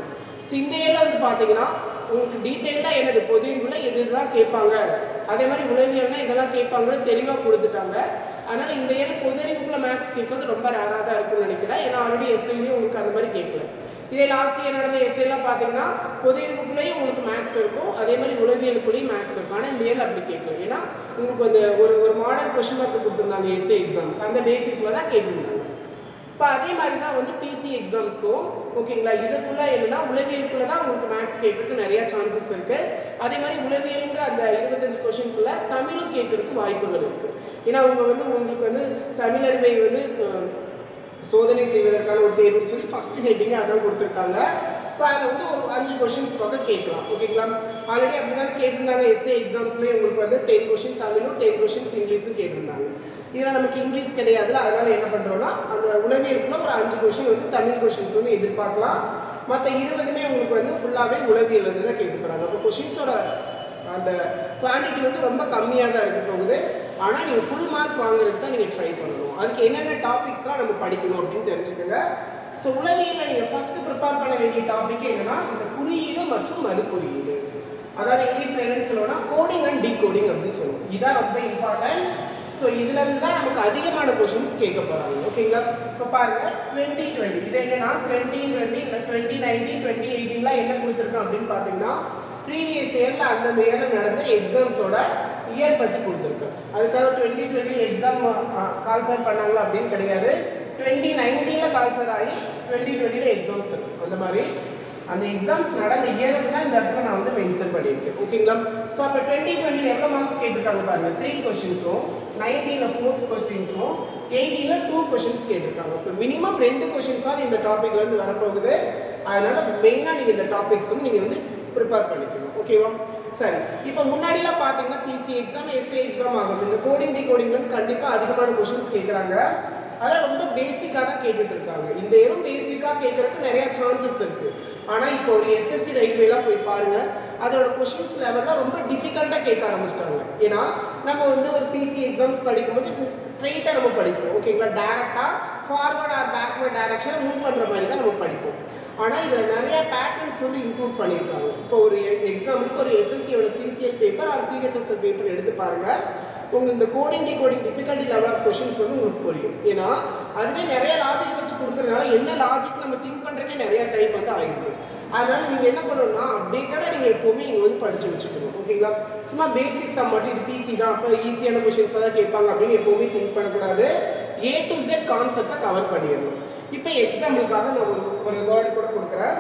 ஸோ இந்த இயரில் வந்து பார்த்தீங்கன்னா உங்களுக்கு டீட்டெயிலாக என்னது பொது அறிவுல எது இதுதான் கேட்பாங்க அதே மாதிரி உளவியல்னா இதெல்லாம் கேட்பாங்கன்னு தெளிவாக கொடுத்துட்டாங்க அதனால் இந்த இயர் பொது அறிவுக்குள்ள மேக்ஸ் கேட்கறது ரொம்ப ரேராக தான் இருக்கும்னு நினைக்கிறேன் ஏன்னா ஆல்ரெடி எஸ்ஐலையும் உங்களுக்கு அந்த மாதிரி கேட்கல இதே லாஸ்ட் இயர் நடந்த எஸ்ஐலாம் பார்த்தீங்கன்னா பொது அறிவுக்குள்ளேயும் உங்களுக்கு மேக்ஸ் இருக்கும் அதே மாதிரி உளவியலுக்குள்ளேயும் மேக்ஸ் இருக்கும் ஆனால் இந்த இயரில் அப்படி கேட்கல ஏன்னா உங்களுக்கு அந்த ஒரு ஒரு மாடல் கொஷின் மார்க் கொடுத்துருந்தாங்க எஸ்ஐ எக்ஸாமுக்கு அந்த பேசிஸில் தான் கேட்டிருந்தாங்க இப்போ அதே மாதிரி தான் வந்து பிசி எக்ஸாம்ஸ்க்கும் ஓகேங்களா இதுக்குள்ள என்னன்னா உளவியலுக்குள்ள தான் உங்களுக்கு மேக்ஸ் கேட்கறதுக்கு நிறைய சான்சஸ் இருக்கு அதே மாதிரி உளவியலுங்கிற அந்த இருபத்தஞ்சு கொஷினுக்குள்ள தமிழும் கேட்கறதுக்கு வாய்ப்புகள் இருக்கு ஏன்னா அவங்க வந்து உங்களுக்கு வந்து தமிழ் அறிவை வந்து அஹ், சோதனை செய்வதற்கான ஒரு தேர்வுன்னு சொல்லி ஃபர்ஸ்ட் ஹெட்டிங்கே அதான் கொடுத்துருக்காங்க ஸோ அதில் வந்து ஒரு அஞ்சு கொஷின்ஸ் பக்கம் கேட்கலாம் ஓகேங்களா ஆல்ரெடி அப்படி தானே கேட்டிருந்தாங்க எஸ்ஏ எக்ஸாம்ஸ்லேயே உங்களுக்கு வந்து டென் கொஷின் தமிழும் டென் கொஷின்ஸ் இங்கிலீஷும் கேட்டிருந்தாங்க இதில் நமக்கு இங்கிலீஷ் கிடையாதுல அதனால என்ன பண்ணுறோம்னா அந்த உளவியலுக்குள்ள ஒரு அஞ்சு கொஷின் வந்து தமிழ் கொஷின்ஸ் வந்து எதிர்பார்க்கலாம் மற்ற இருபதுமே உங்களுக்கு வந்து ஃபுல்லாகவே உளவியல் வந்து தான் கேட்க போகிறாங்க அப்போ கொஷின்ஸோட அந்த குவான்டிட்டி வந்து ரொம்ப கம்மியாக தான் இருக்க போகுது ஆனால் நீங்கள் ஃபுல் மார்க் வாங்குறதுக்கு தான் நீங்கள் ட்ரை பண்ணணும் அதுக்கு என்னென்ன டாபிக்ஸ்லாம் நம்ம படிக்கணும் அப்படின்னு தெரிஞ்சுக்கோங்க ஸோ உளவியலில் நீங்கள் ஃபஸ்ட்டு ப்ரிப்பேர் பண்ண வேண்டிய டாபிக் என்னன்னா இந்த குறியீடு மற்றும் மறு குறியீடு அதாவது இங்கிலீஷ்ல என்னன்னு சொல்லுவோம்னா கோடிங் அண்ட் டீகோடிங் அப்படின்னு சொல்லுவோம் இதான் ரொம்ப இம்பார்ட்டன்ட் ஸோ இதுல இருந்து தான் நமக்கு அதிகமான கொஷின்ஸ் கேட்க போறாங்க ஓகேங்களா இப்போ பாருங்க டுவெண்ட்டி டுவெண்ட்டி இது என்னன்னா twenty twenty twenty nineteen twenty எயிட்டீன்லாம் என்ன கொடுத்துருக்கோம் அப்படின்னு பார்த்தீங்கன்னா ப்ரீவியஸ் இயரில் அந்தந்த இயரில் நடந்த எக்ஸாம்ஸோட இயர் பற்றி கொடுத்துருக்கு அதுக்காக டுவெண்ட்டி டுவெண்ட்டியில் எக்ஸாம் கால்ஃபர் பண்ணாங்களா அப்படின்னு கிடையாது டுவெண்ட்டி நைன்டீனில் கால்ஃபர் ஆகி டுவெண்ட்டி டுவெண்ட்டியில் எக்ஸாம்ஸ் இருக்கு அந்த மாதிரி அந்த எக்ஸாம்ஸ் நடந்த இயருக்கு தான் இந்த இடத்துல நான் வந்து மென்ஷன் பண்ணியிருக்கேன் ஓகேங்களா ஸோ அப்போ டுவெண்ட்டி டுவெண்ட்டியில் எவ்வளோ மார்க்ஸ் கேட்டிருக்காங்க பாருங்க த்ரீ கொஷின்ஸும் நைன்டீனில் ஃபோர்த் கொஸ்டின்ஸும் எயிட்டீனில் டூ கொஷின்ஸ் கேட்டிருக்காங்க இப்போ மினிமம் ரெண்டு கொஷின்ஸாவது இந்த டாபிக்ல இருந்து வரப்போகுது அதனால மெயினாக நீங்கள் இந்த டாபிக்ஸ் வந்து நீங்கள் வந்து ப்ரிப்பேர் பண்ணிக்கணும் ஓகேவா சரி இப்போ முன்னாடிலாம் பார்த்தீங்கன்னா பிசி எக்ஸாம் எஸ்ஏ எக்ஸாம் ஆகும் இந்த கோடிங் டிகோடிங்ல இருந்து கண்டிப்பாக அதிகமான கொஷின்ஸ் கேட்குறாங்க அதெல்லாம் ரொம்ப பேசிக்காக தான் கேட்டுட்டு இருக்காங்க இந்த இயரும் பேசிக்காக கேட்கறதுக்கு நிறைய சான்சஸ் இருக்கு ஆனால் இப்போ ஒரு எஸ்எஸ்சி ரயில்வேலாம் போய் பாருங்க அதோட கொஷின்ஸ் லெவல்லாம் ரொம்ப டிஃபிகல்ட்டாக கேட்க ஆரம்பிச்சிட்டாங்க ஏன்னா நம்ம வந்து ஒரு பிசி எக்ஸாம்ஸ் படிக்கும்போது ஸ்ட்ரைட்டாக நம்ம படிப்போம் ஓகேங்களா டேரெக்டாக ஃபார்வர்ட் ஆர் பேக்வர்ட் டைரக்ஷனில் மூவ் பண்ணுற மாதிரி தான் நம்ம படிப்போம் ஆனால் இதில் நிறைய பேட்டர்ன்ஸ் வந்து இன்க்ளூட் பண்ணியிருக்காங்க இப்போ ஒரு எக்ஸாம்பிளுக்கு ஒரு எஸ்எஸ்சியோட CGL paper or CHSL paper எடுத்து பாருங்க உங்களுக்கு இந்த coding decoding difficulty level of questions வந்து உங்களுக்கு புரியும் ஏன்னா அதுவே நிறைய லாஜிக்ஸ் வச்சு கொடுக்குறதுனால என்ன லாஜிக் நம்ம திங்க் பண்ணுறதுக்கே நிறைய டைம் வந்து ஆகிடுது அதனால நீங்கள் என்ன பண்ணணும்னா அப்டேட்டடாக நீங்கள் எப்போவுமே நீங்கள் வந்து படித்து வச்சுக்கணும் ஓகேங்களா சும்மா பேசிக்ஸாக மட்டும் இது பிசி தான் அப்போ ஈஸியான கொஷின்ஸ் தான் கேட்பாங்க அப்படின்னு எப்போவுமே திங்க் பண்ணக்கூடாது ஏ டு ஜெட் கான்செப்டை கவர் பண்ணிடணும் இப்போ எக்ஸாம்பிளுக்காக நான் ஒரு ஒரு வேர்டு கூட கொடுக்குறேன்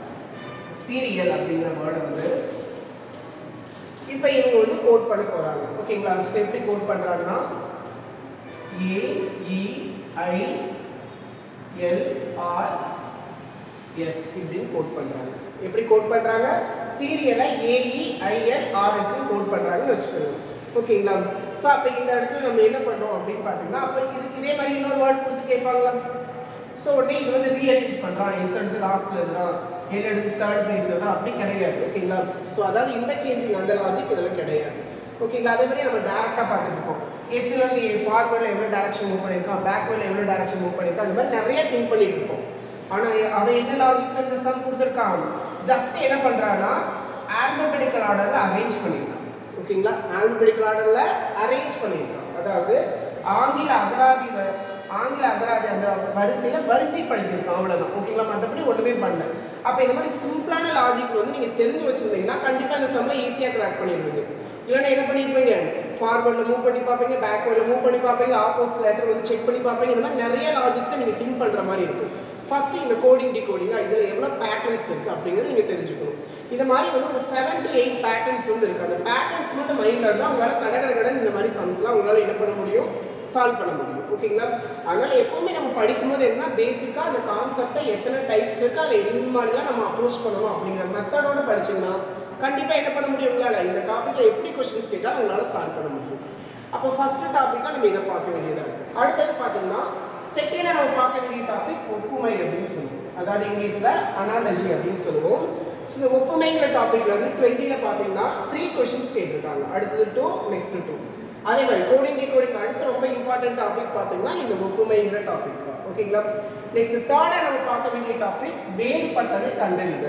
சீரியல் அப்படிங்கிற வேர்டை வந்து இப்போ இவங்க வந்து கோட் பண்ண போறாங்க ஓகேங்களா ஸோ எப்படி கோட் பண்றாங்கன்னா A E I L R S இப்படின்னு கோட் பண்றாங்க எப்படி கோட் பண்றாங்க சீரியலை ஏஇ ஐஎல் ஆர்எஸ் கோட் பண்றாங்கன்னு வச்சுக்கோங்க ஓகேங்களா ஸோ அப்போ இந்த இடத்துல நம்ம என்ன பண்றோம் அப்படின்னு பார்த்தீங்கன்னா அப்போ இது இதே மாதிரி இன்னொரு வேர்ட் கொடுத்து கேட்பாங்களா ஸோ உடனே இது வந்து ரீஅரேஞ்ச் பண்ணுறான் எஸ் எடுத்து லாஸ்ட்ல இருந்தான் எல் எடுத்து தேர்ட் பிளேஸ் தான் அப்படி கிடையாது ஓகேங்களா ஸோ அதாவது இன்டர்சேஞ்சிங் அந்த லாஜிக் இதெல்லாம் கிடையாது ஓகேங்களா அதே மாதிரி நம்ம டேரெக்டாக பார்த்துட்டு இருக்கோம் எஸ்ல இருந்து ஃபார்வர்டில் எவ்வளோ டேரக்ஷன் மூவ் பண்ணியிருக்கான் பேக்வேர்டில் எவ்வளோ டேரக்ஷன் மூவ் பண்ணியிருக்கான் அந்த மாதிரி நிறைய திங்க் பண்ணிட்டு இருப்போம் ஆனால் அவன் என்ன லாஜிக்ல இந்த சம் கொடுத்துருக்கான் ஜஸ்ட் என்ன பண்ணுறான்னா ஆல்பபெடிக்கல் ஆர்டரில் அரேஞ்ச் பண்ணியிருக்கான் ஓகேங்களா ஆல்பபெடிக்கல் ஆர்டரில் அரேஞ்ச் பண்ணியிருக்கான் அதாவது ஆங்கில அகராதி வ- ஆங்கில அகராதி அந்த வரிசையில வரிசைப்படுத்தியிருக்கான் அவ்வளவுதான் ஓகேங்களா மற்றபடி ஒண்ணுமே பண்ணல அப்ப இந்த மாதிரி சிம்பிளான லாஜிக் வந்து நீங்க தெரிஞ்சு வச்சிருந்தீங்கன்னா கண்டிப்பா இந்த சம்ல ஈஸியா கிராக் பண்ணிடுவீங்க இல்லைன்னா என்ன பண்ணிருப்பீங்க ஃபார்வர்ட்ல மூவ் பண்ணி பார்ப்பீங்க பேக்வர்ட்ல மூவ் பண்ணி பார்ப்பீங்க ஆப்போசிட் லெட்டர் வந்து செக் பண்ணி பார்ப்பீங்க இந்த மாதிரி நிறைய லாஜிக்ஸை நீங்க திங்க் பண்ற மாதிரி இருக்கும் ஃபர்ஸ்ட் இந்த கோடிங் டிகோடிங்கா இதுல எவ்வளவு பேட்டர்ன்ஸ் இருக்கு அப்படிங்கறத நீங்க தெரிஞ்சுக்கணும் இந்த மாதிரி வந்து ஒரு செவன் டு எயிட் பேட்டர்ன்ஸ் வந்து இருக்கு அந்த பேட்டர்ன்ஸ் மட்டும் மைண்ட்ல இருந்தா உங்களால கட கட கடன் இந்த மாதிரி சம்ஸ்லாம் உங்களால என்ன பண்ண முடியும் சால்வ் பண்ண முடியும் ஓகேங்களா அதனால எப்பவுமே நம்ம படிக்கும்போது என்ன பேசிக்கா அந்த கான்செப்டை எத்தனை டைப்ஸ் இருக்கு அதில் என்ன மாதிரிலாம் நம்ம அப்ரோச் பண்ணணும் அப்படிங்கிற மெத்தடோட படிச்சீங்கன்னா கண்டிப்பா என்ன பண்ண முடியும் உங்களால இந்த டாபிக்ல எப்படி கொஸ்டின்ஸ் கேட்டாலும் உங்களால சால்வ் பண்ண முடியும் அப்போ ஃபர்ஸ்ட் டாபிக்கா நம்ம இதை பார்க்க வேண்டியதா இருக்கு அடுத்தது பார்த்தீங்கன்னா செகண்டா நம்ம பார்க்க வேண்டிய டாபிக் ஒப்புமை அப்படின்னு சொல்லுவோம் அதாவது இங்கிலீஷ்ல அனாலஜி அப்படின்னு சொல்லுவோம் ஸோ இந்த ஒப்புமைங்கிற டாபிக்ல வந்து டுவெண்ட்டியில் பார்த்தீங்கன்னா த்ரீ கொஷின்ஸ் கேட்டிருக்காங்க அடுத்தது டூ நெக்ஸ்ட் டூ அதே மாதிரி கோடிங் டிகோடிங் அடுத்து ரொம்ப இம்பார்ட்டன்ட் டாபிக் பார்த்தீங்கன்னா இந்த ஒப்புமைங்கிற டாபிக் தான் ஓகேங்களா நெக்ஸ்ட் தேர்டாக நம்ம பார்க்க வேண்டிய டாபிக் வேறுபட்டதை கண்டறிதல்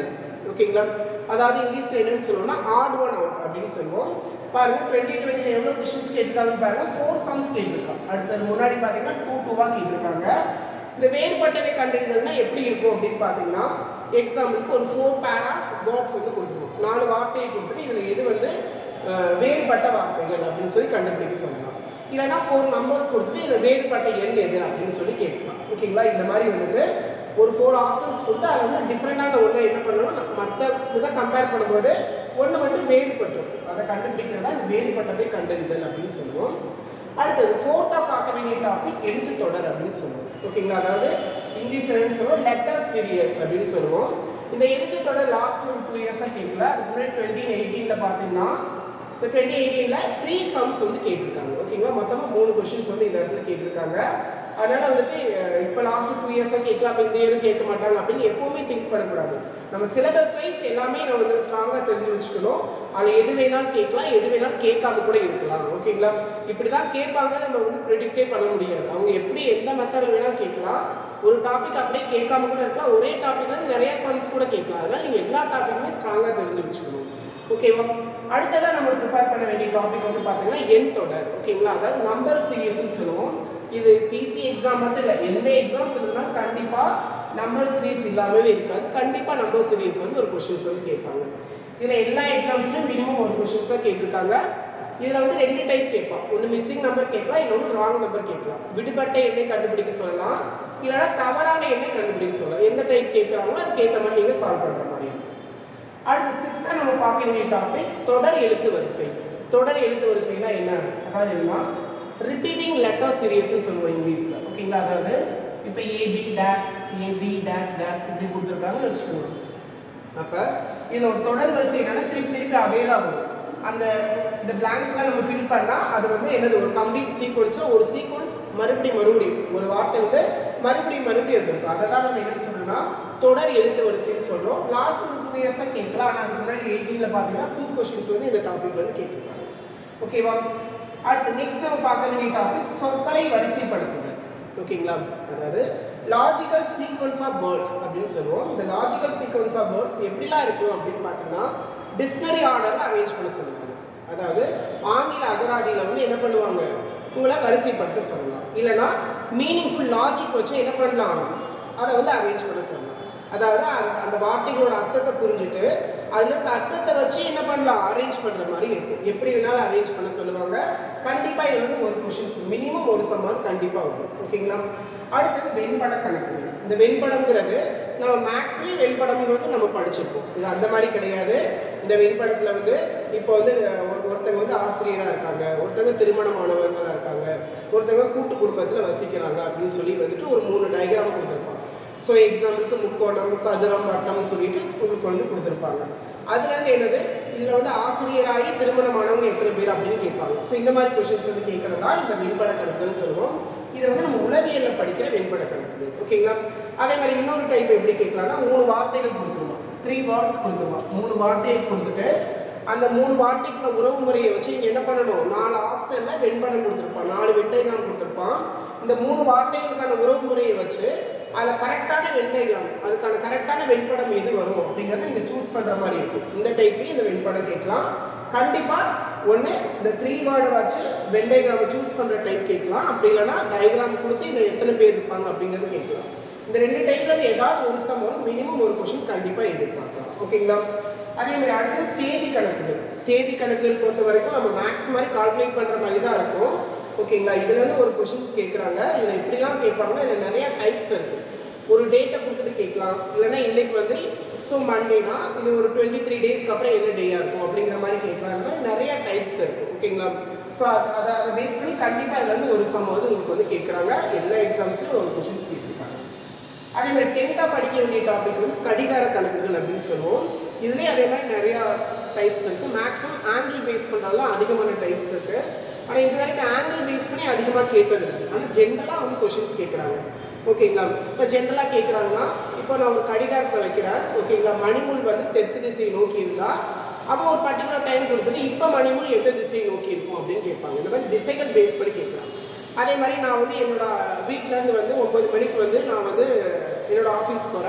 ஓகேங்களா அதாவது இங்கிலீஷில் என்னன்னு சொல்லுவோம்னா ஆட் ஒன் அவுட் அப்படின்னு சொல்லுவோம் பாருங்க டுவெண்ட்டி டுவெண்ட்டியில் எவ்வளோ கொஷின்ஸ் கேட்டிருக்காங்கன்னு பாருங்க ஃபோர் சம்ஸ் கேட்டிருக்காங்க அடுத்தது முன்னாடி பார்த்தீங்கன்னா டூ டூவாக கேட்டிருக்காங்க இந்த வேறுபட்டதை கண்டறிதல்னா எப்படி இருக்கும் அப்படின்னு பார்த்தீங்கன்னா எக்ஸாம்பிளுக்கு ஒரு ஃபோர் பேர் ஆஃப் வேர்ட்ஸ் வந்து கொடுத்துருவோம் நாலு வார்த்தையை கொடுத்துட்டு இதில் எது வந்து அஹ், வேறுபட்ட வார்த்தைகள் அப்படின்னு சொல்லி கண்டுபிடிக்க சொல்லலாம் இல்லைன்னா ஃபோர் நம்பர்ஸ் கொடுத்துட்டு இதில் வேறுபட்ட எண் எது அப்படின்னு சொல்லி கேட்கலாம் ஓகேங்களா இந்த மாதிரி வந்துட்டு ஒரு ஃபோர் ஆப்ஷன்ஸ் கொடுத்து அதில் வந்து டிஃப்ரெண்டான ஒன்று என்ன பண்ணணும் மற்ற இதை கம்பேர் பண்ணும்போது ஒன்று மட்டும் வேறுபட்டிருக்கும் அதை கண்டுபிடிக்கிறதா இந்த வேறுபட்டதை கண்டறிதல் அப்படின்னு சொல்லுவோம் அடுத்தது ஃபோர்த்தாக பார்க்க வேண்டிய டாபிக் எழுத்து தொடர் அப்படின்னு சொல்லுவோம் ஓகேங்களா அதாவது இங்கிலீஷ் என்ன சொல்லுவோம் லெட்டர் சீரியஸ் அப்படின்னு சொல்லுவோம் இந்த எழுத்து தொடர் லாஸ்ட் ஒரு டூ இயர்ஸாக கேட்கல அதுக்கு முன்னாடி டுவெண்ட்டி எயிட்டீனில் பார்த்தீங்கன்னா இப்போ டுவெண்ட்டி எயிட்டீனில் த்ரீ சம்ஸ் வந்து கேட்டிருக்காங்க ஓகேங்களா மொத்தமாக மூணு கொஷின்ஸ் வந்து இந்த இடத்துல கேட்டிருக்காங்க அதனால வந்துட்டு அஹ், இப்போ லாஸ்ட் டூ இயர்ஸாக கேட்கலாம் அப்போ இந்த இயரும் கேட்க மாட்டாங்க அப்படின்னு எப்பவுமே திங்க் பண்ணக்கூடாது நம்ம சிலபஸ் வைஸ் எல்லாமே நம்ம வந்து ஸ்ட்ராங்காக தெரிஞ்சு வச்சுக்கணும் அதில் எது வேணாலும் கேட்கலாம் எது வேணாலும் கேட்காம கூட இருக்கலாம் ஓகேங்களா இப்படி தான் கேட்பாங்க நம்ம வந்து ப்ரெடிக்டே பண்ண முடியாது அவங்க எப்படி எந்த மெத்தடில் வேணாலும் கேட்கலாம் ஒரு டாபிக் அப்படியே கேட்காம கூட இருக்கலாம் ஒரே டாப்பிக்ல இருந்து நிறைய சம்ஸ் கூட கேட்கலாம் அதனால நீங்கள் எல்லா டாப்பிக்குமே ஸ்ட்ராங்காக தெரிஞ்சு வச்சுக்கணும் ஓகேவா அடுத்ததாக நம்ம ப்ரிப்பேர் பண்ண வேண்டிய டாபிக் வந்து பார்த்தீங்கன்னா எண் தொடர் ஓகேங்களா அதாவது நம்பர் சீரியஸ்னு சொல்லுவோம் இது பிசி எக்ஸாம் மட்டும் இல்லை எந்த எக்ஸாம்ஸ் இருந்தாலும் கண்டிப்பாக நம்பர் சீரிஸ் இல்லாமவே இருக்காது கண்டிப்பாக நம்பர் சீரிஸ் வந்து ஒரு கொஷின்ஸ் வந்து கேட்பாங்க இதில் எல்லா எக்ஸாம்ஸ்லையும் மினிமம் ஒரு கொஷின்ஸ் தான் கேட்டிருக்காங்க இதில் வந்து ரெண்டு டைப் கேட்பான் ஒன்று மிஸ்ஸிங் நம்பர் கேட்கலாம் இன்னொன்று ராங் நம்பர் கேட்கலாம் விடுபட்ட எண்ணை கண்டுபிடிக்க சொல்லலாம் இல்லைன்னா தவறான எண்ணை கண்டுபிடிக்க சொல்லலாம் எந்த டைப் கேட்குறாங்களோ அதுக்கேற்ற மாதிரி நீங்கள் சால்வ் பண்ணுற மாதிரி இருக்கும். அடுத்து சிக்ஸ்த்தாக நம்ம பார்க்க வேண்டிய டாபிக் தொடர் எழுத்து வரிசை தொடர் எழுத்து வரிசைனா என்ன அதாவது என்னன்னா ரிப்பீட்டிங் லெட்டர் சீரியஸ்னு சொல்லுவோம் இங்கிலீஷில் ஓகேங்களா அதாவது இப்போ AB dash AB dash dash இப்படி கொடுத்துருக்காங்கன்னு வச்சுக்கோங்க அப்போ இதில் ஒரு தொடர் வரிசை என்னன்னா திருப்பி திருப்பி அதே தான் வரும் அந்த இந்த பிளாங்க்ஸ்லாம் நம்ம ஃபில் பண்ணால் அது வந்து என்னது ஒரு கம்ப்ளீட் சீக்வன்ஸில் ஒரு சீக்வன்ஸ் மறுபடியும் மறுபடியும் ஒரு வார்த்தை வந்து மறுபடியும் மறுபடியும் வந்திருக்கும் அதை தான் நம்ம என்ன சொல்றோம்னா தொடர் எழுத்து வரிசைன்னு சொல்கிறோம் லாஸ்ட் ஒரு டூ இயர்ஸாக கேட்கலாம் ஆனால் அதுக்கு முன்னாடி எயிட்டீனில் பார்த்தீங்கன்னா டூ கொஷின்ஸ் வந்து இந்த டாபிக் வந்து கேட்டிருப்பாங்க ஓகேவா அடுத்து நெக்ஸ்ட் நம்ம பார்க்க வேண்டிய டாபிக் சொற்களை வரிசைப்படுத்துதல் ஓகேங்களா அதாவது லாஜிக்கல் சீக்வன்ஸ் ஆஃப் வேர்ட்ஸ் அப்படின்னு சொல்லுவோம் இந்த லாஜிக்கல் சீக்வன்ஸ் ஆஃப் வேர்ட்ஸ் எப்படிலாம் இருக்கும் அப்படின்னு பார்த்தீங்கன்னா டிக்ஷனரி ஆர்டரில் அரேஞ்ச் பண்ண சொல்லுவாங்க அதாவது ஆங்கில அகராதியில் வந்து என்ன பண்ணுவாங்க உங்களை வரிசைப்படுத்த சொல்லலாம் இல்லைன்னா மீனிங்ஃபுல் லாஜிக் வச்சு என்ன பண்ணலாம் அதை வந்து அரேஞ்ச் பண்ண சொல்லலாம் அதாவது அந்த அந்த வார்த்தைகளோட அர்த்தத்தை புரிஞ்சுட்டு அதில் இருக்க அர்த்தத்தை வச்சு என்ன பண்ணலாம் அரேஞ்ச் பண்ணுற மாதிரி இருக்கும் எப்படி வேணாலும் அரேஞ்ச் பண்ண சொல்லுவாங்க கண்டிப்பாக இது வந்து ஒரு கொஷின்ஸ் மினிமம் ஒரு சம்மாவது கண்டிப்பாக வரும் ஓகேங்களா அடுத்தது வெண்பட கணக்குகள் இந்த வெண்படம்ங்கிறது நம்ம மேக்ஸ்லேயும் வெண்படம்ங்கிறது நம்ம படிச்சிருப்போம் இது அந்த மாதிரி கிடையாது இந்த வெண்படத்தில் வந்து இப்போ வந்து அஹ், ஒரு ஒருத்தங்க வந்து ஆசிரியராக இருக்காங்க ஒருத்தங்க திருமணமானவர்களாக இருக்காங்க ஒருத்தங்க கூட்டு குடும்பத்தில் வசிக்கிறாங்க அப்படின்னு சொல்லி வந்துட்டு ஒரு மூணு டயக்ராம் கொடுத்துருப்பாங்க ஸோ எக்ஸாம்பிளுக்கு முக்கோணம் சதுரம் வட்டம்னு சொல்லிட்டு உங்களுக்கு வந்து கொடுத்துருப்பாங்க அதுலேருந்து என்னது இதில் வந்து ஆசிரியராகி திருமணமானவங்க எத்தனை பேர் அப்படின்னு கேட்பாங்க ஸோ இந்த மாதிரி கொஷின்ஸ் வந்து கேட்குறதா இந்த வெண்பட கணக்குன்னு சொல்லுவோம் இதை வந்து நம்ம உளவியலில் படிக்கிற வெண்பட கணக்கு ஓகேங்களா அதே மாதிரி இன்னொரு டைப் எப்படி கேட்கலாம்னா மூணு வார்த்தைகள் கொடுத்துருவோம் த்ரீ வேர்ட்ஸ் கொடுத்துருவோம் மூணு வார்த்தையை கொடுத்துட்டு அந்த மூணு வார்த்தைக்குள்ள உறவு முறையை வச்சு நீங்க என்ன பண்ணணும் நாலு ஆப்ஷன்ல வெண்படம் கொடுத்துருப்பான் நாலு வெண்டைகிராம் கொடுத்துருப்பான் இந்த மூணு வார்த்தைகளுக்கான உறவு முறையை வச்சு அதில் கரெக்டான வெண்டைகிராம் அதுக்கான கரெக்டான வெண்படம் எது வரும் அப்படிங்கிறத நீங்கள் சூஸ் பண்ணுற மாதிரி இருக்கும் இந்த டைப்லேயும் இந்த வெண்படம் கேட்கலாம் கண்டிப்பாக ஒன்று இந்த த்ரீ வேர்டை வச்சு வெண்டைகிராமை சூஸ் பண்ணுற டைப் கேட்கலாம் அப்படி இல்லைன்னா டயக்ராம் கொடுத்து இதில் எத்தனை பேர் இருப்பாங்க அப்படிங்கிறது கேட்கலாம் இந்த ரெண்டு டைப்ல இருந்து ஏதாவது ஒரு சம் வரும் மினிமம் ஒரு கொஷின் கண்டிப்பாக எதிர்பார்க்கலாம் ஓகேங்களா அதே மாதிரி அடுத்து தேதி கணக்குகள் தேதி கணக்குகள் பொறுத்த வரைக்கும் நம்ம மேக்ஸ் மாதிரி கால்குலேட் பண்ணுற மாதிரி தான் இருக்கும் ஓகேங்களா இதுல இருந்து ஒரு கொஷின்ஸ் கேட்குறாங்க இதில் எப்படிலாம் கேட்பாங்கன்னா இதில் நிறைய டைப்ஸ் இருக்கு ஒரு டேட்டை கொடுத்துட்டு கேட்கலாம் இல்லைன்னா இன்னைக்கு வந்து ஸோ மண்டேனா இது ஒரு டுவெண்ட்டி த்ரீ டேஸ்க்கு அப்புறம் என்ன டேயாக இருக்கும் அப்படிங்கிற மாதிரி கேட்கலாம் இந்த மாதிரி நிறைய டைப்ஸ் இருக்கு ஓகேங்களா ஸோ அதை அதை பேஸ் பண்ணி கண்டிப்பாக இதுல இருந்து ஒரு சம் வந்து உங்களுக்கு வந்து கேட்குறாங்க எல்லா எக்ஸாம்ஸ்லையும் ஒரு கொஷின்ஸ் கேட்டிருக்காங்க அதே மாதிரி டென்த்தாக படிக்க வேண்டிய டாபிக் வந்து கடிகார கணக்குகள் அப்படின்னு சொல்லுவோம் இதுலேயே அதே மாதிரி நிறையா டைப்ஸ் இருக்குது மேக்ஸிமம் ஆங்கிள் பேஸ் பண்ணுறதுலாம் அதிகமான டைப்ஸ் இருக்குது ஆனால் இது வரைக்கும் ஆங்கிள் பேஸ் பண்ணி அதிகமாக கேட்டதில்லை ஆனால் ஜென்ரலாக வந்து கொஷின்ஸ் கேட்குறாங்க ஓகேங்களா இப்போ ஜென்ரலாக கேட்குறாங்கன்னா இப்போ நான் ஒரு கடிகாரத்தை வைக்கிறேன் ஓகேங்களா மணிமுள் வந்து தெற்கு திசையை நோக்கி இருந்தா அப்போ ஒரு பர்டிகுலர் டைம் கொடுத்துட்டு இப்போ மணிமுள் எந்த திசையை நோக்கி இருக்கும் அப்படின்னு கேட்பாங்க இந்த மாதிரி திசைகள் பேஸ் பண்ணி கேட்குறாங்க அதே மாதிரி நான் வந்து என்னோட வீட்டிலேருந்து வந்து ஒம்பது மணிக்கு வந்து நான் வந்து என்னோட ஆஃபீஸ் போகிறேன்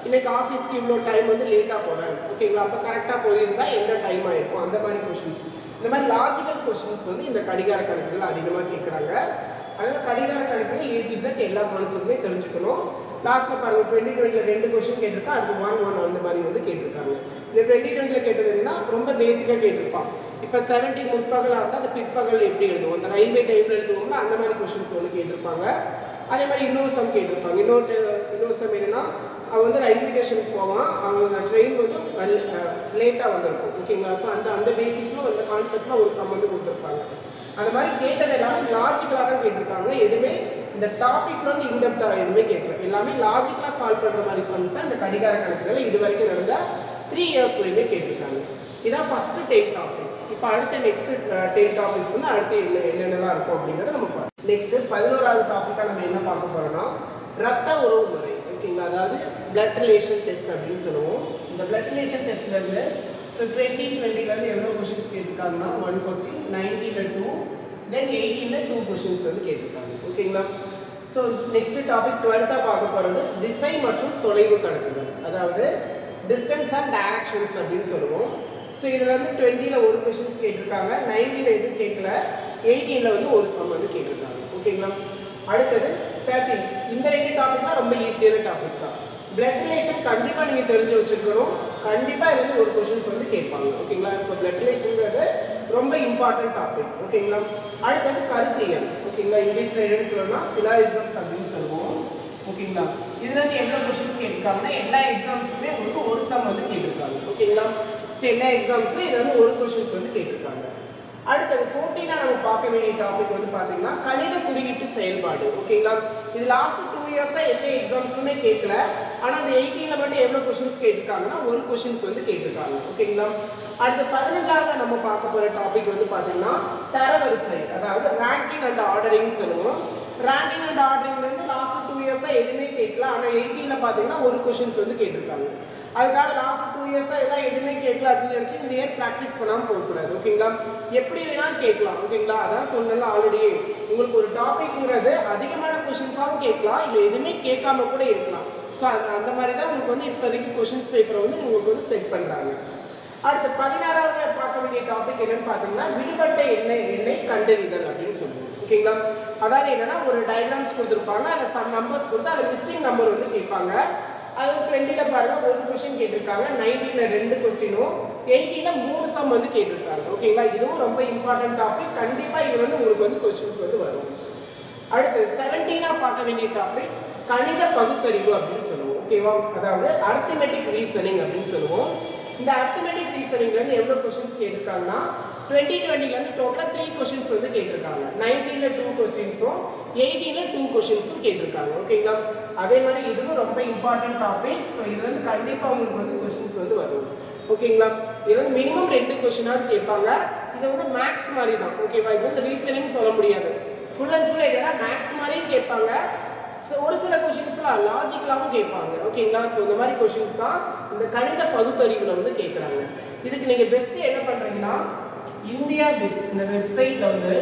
இன்னைக்கு ஆஃபீஸ்க்கு இவ்வளோ டைம் வந்து லேட்டாக போகிறேன் ஓகேங்களா அப்போ கரெக்டாக போயிருந்தா எந்த டைம் ஆயிருக்கும் அந்த மாதிரி கொஷின்ஸ் இந்த மாதிரி லாஜிக்கல் கொஷின்ஸ் வந்து இந்த கடிகார கணக்குகள் அதிகமாக கேட்குறாங்க அதனால் கடிகார கணக்குல ஏ டு Z எல்லா கான்செப்ட்டுமே தெரிஞ்சுக்கணும் லாஸ்ட்டில் பாருங்க டுவெண்ட்டி டுவெண்ட்டியில் ரெண்டு கொஷின் கேட்டிருக்கா அடுத்து ஒன் ஒன் அந்த மாதிரி வந்து கேட்டிருக்காங்க இந்த டுவெண்ட்டி டுவெண்ட்டியில் கேட்டது என்னன்னா ரொம்ப பேசிக்காக கேட்டிருப்பான் இப்போ செவன்டீன் முற்பகலாக இருந்தால் அந்த பிற்பகல் எப்படி எழுதுவோம் அந்த ரயில்வே டைமில் எழுதுவோம்ல அந்த மாதிரி கொஷின்ஸ் வந்து கேட்டிருப்பாங்க அதே மாதிரி இன்னொரு சம் கேட்டிருப்பாங்க இன்னொரு இன்னொரு சம் என்னன்னா அவன் வந்து ரயில்வே ஸ்டேஷனுக்கு போவான் அவங்க ட்ரெயின் வந்து லேட்டாக வந்திருக்கும் ஓகேங்களா ஸோ அந்த அந்த பேசிஸில் அந்த கான்செப்டில் ஒரு சம் வந்து கொடுத்துருப்பாங்க அந்த மாதிரி கேட்டது எல்லாமே லாஜிக்கலாக தான் கேட்டிருக்காங்க எதுவுமே இந்த டாபிக்ல வந்து இன்டெப்த்தாக எதுவுமே கேட்கல எல்லாமே லாஜிக்கலாக சால்வ் பண்ணுற மாதிரி சம்ஸ் தான் இந்த கடிகார கணக்குகள் இது வரைக்கும் நடந்த த்ரீ இயர்ஸ்லையுமே கேட்டிருக்காங்க இதான் ஃபஸ்ட்டு டென் டாபிக்ஸ் இப்போ அடுத்த நெக்ஸ்ட் டென் டாபிக்ஸ் வந்து அடுத்து என்ன என்னென்னலாம் இருக்கும் அப்படிங்கிறத நம்ம பார்ப்போம் நெக்ஸ்ட் பதினோராவது டாப்பிக்காக நம்ம என்ன பார்க்க போறோம்னா ரத்த உறவு முறை ஓகேங்களா அதாவது பிளட் ரிலேஷன் டெஸ்ட் அப்படின்னு சொல்லுவோம் இந்த பிளட் ரிலேஷன் டெஸ்ட்ல இருந்து ஸோ டுவெண்ட்டி டுவெண்ட்டிலேருந்து எவ்வளோ கொஷின்ஸ் கேட்டிருக்காங்கன்னா ஒன் கொஸ்டின் நைன்டீனில் டூ தென் எயிட்டீனில் டூ கொஷின்ஸ் வந்து கேட்டிருக்காங்க ஓகேங்களா ஸோ நெக்ஸ்ட் டாபிக் டுவெல்த்தாக பார்க்க போகிறது திசை மற்றும் தொலைவு கணக்குகள் அதாவது டிஸ்டன்ஸ் அண்ட் டைரக்ஷன்ஸ் அப்படின்னு சொல்லுவோம் ஸோ இதில் வந்து டுவெண்ட்டியில் ஒரு கொஷின்ஸ் கேட்டிருக்காங்க நைன்டீனில் எதுவும் கேட்கல எயிட்டீனில் வந்து ஒரு சம் வந்து கேட்டிருக்காங்க ஓகேங்களா அடுத்தது தேர்ட்டீன்ஸ் இந்த ரெண்டு டாபிக்லாம் ரொம்ப ஈஸியான டாபிக் தான் பிளட் ரிலேஷன் கண்டிப்பாக நீங்கள் தெரிஞ்சு வச்சுருக்கணும் கண்டிப்பாக இது வந்து ஒரு கொஷின்ஸ் வந்து கேட்பாங்க ஓகேங்களா ஸோ பிளட் ரிலேஷன்ங்கிறது ரொம்ப இம்பார்ட்டன்ட் டாபிக் ஓகேங்களா அடுத்தது கருத்தியல் ஓகேங்களா இங்கிலீஷில் என்னன்னு சொல்லணும்னா சிலாயிசம்ஸ் அப்படின்னு சொல்லுவோம் ஓகேங்களா இதுல இருந்து எவ்வளவு கொஸ்டின்ஸ் கேட்டிருக்காங்கன்னா எல்லா எக்ஸாம்ஸுமே உங்களுக்கு ஒரு சம் வந்து கேட்டிருக்காங்க ஓகேங்களா ஸோ எல்லா எக்ஸாம்ஸ்லையும் இது வந்து ஒரு கொஸ்டின்ஸ் வந்து கேட்டிருக்காங்க அடுத்தது ஃபோர்டீனா நம்ம பார்க்க வேண்டிய டாபிக் வந்து பார்த்தீங்கன்னா கணித குறியீட்டு செயல்பாடு ஓகேங்களா இது லாஸ்ட் டூ இயர்ஸாக எந்த எக்ஸாம்ஸுமே கேட்கல ஆனால் அந்த எயிட்டீனில் மட்டும் எவ்வளோ கொஷின்ஸ் கேட்டிருக்காங்கன்னா ஒரு கொஷின்ஸ் வந்து கேட்டிருக்காங்க ஓகேங்களா அடுத்து பதினஞ்சாவது நம்ம பார்க்க போகிற டாபிக் வந்து பார்த்தீங்கன்னா தரவரிசை அதாவது ரேங்கிங் அண்ட் ஆர்டரிங் சொல்லுவோம் ரேங்கிங் அண்ட் ஆர்டரிங்லேருந்து லாஸ்ட் டூ இயர்ஸாக எதுவுமே கேட்கல ஆனால் எயிட்டீனில் பார்த்தீங்கன்னா ஒரு கொஷின்ஸ் வந்து கேட்டிருக்காங்க அதுக்காக லாஸ்ட் டூ இயர்ஸாக எல்லாம் எதுவுமே கேட்கல அப்படின்னு நினச்சி இந்த இயர் ப்ராக்டிஸ் பண்ணாமல் போகக்கூடாது ஓகேங்களா எப்படி வேணாலும் கேட்கலாம் ஓகேங்களா அதான் சொன்னல ஆல்ரெடி உங்களுக்கு ஒரு டாபிக்ங்கிறது அதிகமான கொஷின்ஸாகவும் கேட்கலாம் இல்லை எதுவுமே கேட்காம கூட இருக்கலாம் ஸோ அந்த அந்த மாதிரி தான் உங்களுக்கு வந்து இப்போதைக்கு கொஷின்ஸ் பேப்பரை வந்து உங்களுக்கு வந்து செட் பண்ணுறாங்க அடுத்து பதினாறாவது பார்க்க வேண்டிய டாபிக் என்னன்னு பார்த்தீங்கன்னா விடுபட்ட எண்ணெய் எண்ணெய் கண்டறிதல் அப்படின்னு சொல்லுவோம் ஓகேங்களா அதாவது என்னன்னா ஒரு டயக்ராம்ஸ் கொடுத்துருப்பாங்க அதில் சம் நம்பர்ஸ் கொடுத்து அதில் மிஸ்ஸிங் நம்பர் வந்து கேட்பாங்க அது டுவெண்ட்டியில் பாருங்க ஒரு கொஸ்டின் கேட்டிருக்காங்க நைன்டீனில் ரெண்டு கொஸ்டினும் எயிட்டீனில் மூணு சம் வந்து கேட்டிருக்காங்க ஓகேங்களா இதுவும் ரொம்ப இம்பார்ட்டன்ட் டாபிக் கண்டிப்பாக இது வந்து உங்களுக்கு வந்து கொஸ்டின்ஸ் வந்து வரும் அடுத்து செவன்டீனாக பார்க்க வேண்டிய டாபிக் கணித பகுத்தறிவு அப்படின்னு சொல்லுவோம் ஓகேவா அதாவது அர்த்தமெட்டிக் ரீசனிங் அப்படின்னு சொல்லுவோம் இந்த அர்த்தமெட்டிக் ரீசனிங்லேருந்து எவ்வளோ கொஸ்டின்ஸ் கேட்டிருக்காங்கன்னா டுவெண்ட்டி டுவெண்ட்டிலேருந்து டோட்டலாக த்ரீ கொஸ்டின்ஸ் வந்து கேட்டிருக்காங்க நைன்டீனில் டூ கொஸ்டின்ஸும் எயிட்டீனில் டூ கொஸ்டின்ஸும் கேட்டிருக்காங்க ஓகேங்களா அதே மாதிரி இதுவும் ரொம்ப இம்பார்ட்டன்ட் டாபிக் ஸோ இதுல இருந்து கண்டிப்பாக உங்களுக்கு வந்து கொஸ்டின்ஸ் வந்து வரும் ஓகேங்களா இது வந்து மினிமம் ரெண்டு கொஸ்டினாவது கேட்பாங்க இது வந்து மேக்ஸ் மாதிரி தான் ஓகேவா இது வந்து ரீசனிங் சொல்ல முடியாது ஃபுல் அண்ட் ஃபுல் என்னன்னா மேக்ஸ் மாதிரியும் கேட்பாங்க So, ஒரு சில கொஷின்ஸ்லாம் லாஜிக்கலாகவும் கேட்பாங்க ஓகேங்களா ஸோ இந்த மாதிரி கொஷின்ஸ் தான் இந்த கணித பகுத்தறிவில் வந்து கேட்குறாங்க இதுக்கு நீங்கள் பெஸ்ட்டு என்ன பண்ணுறீங்கன்னா இந்தியா பிக்ஸ் இந்த வெப்சைட்டில் வந்து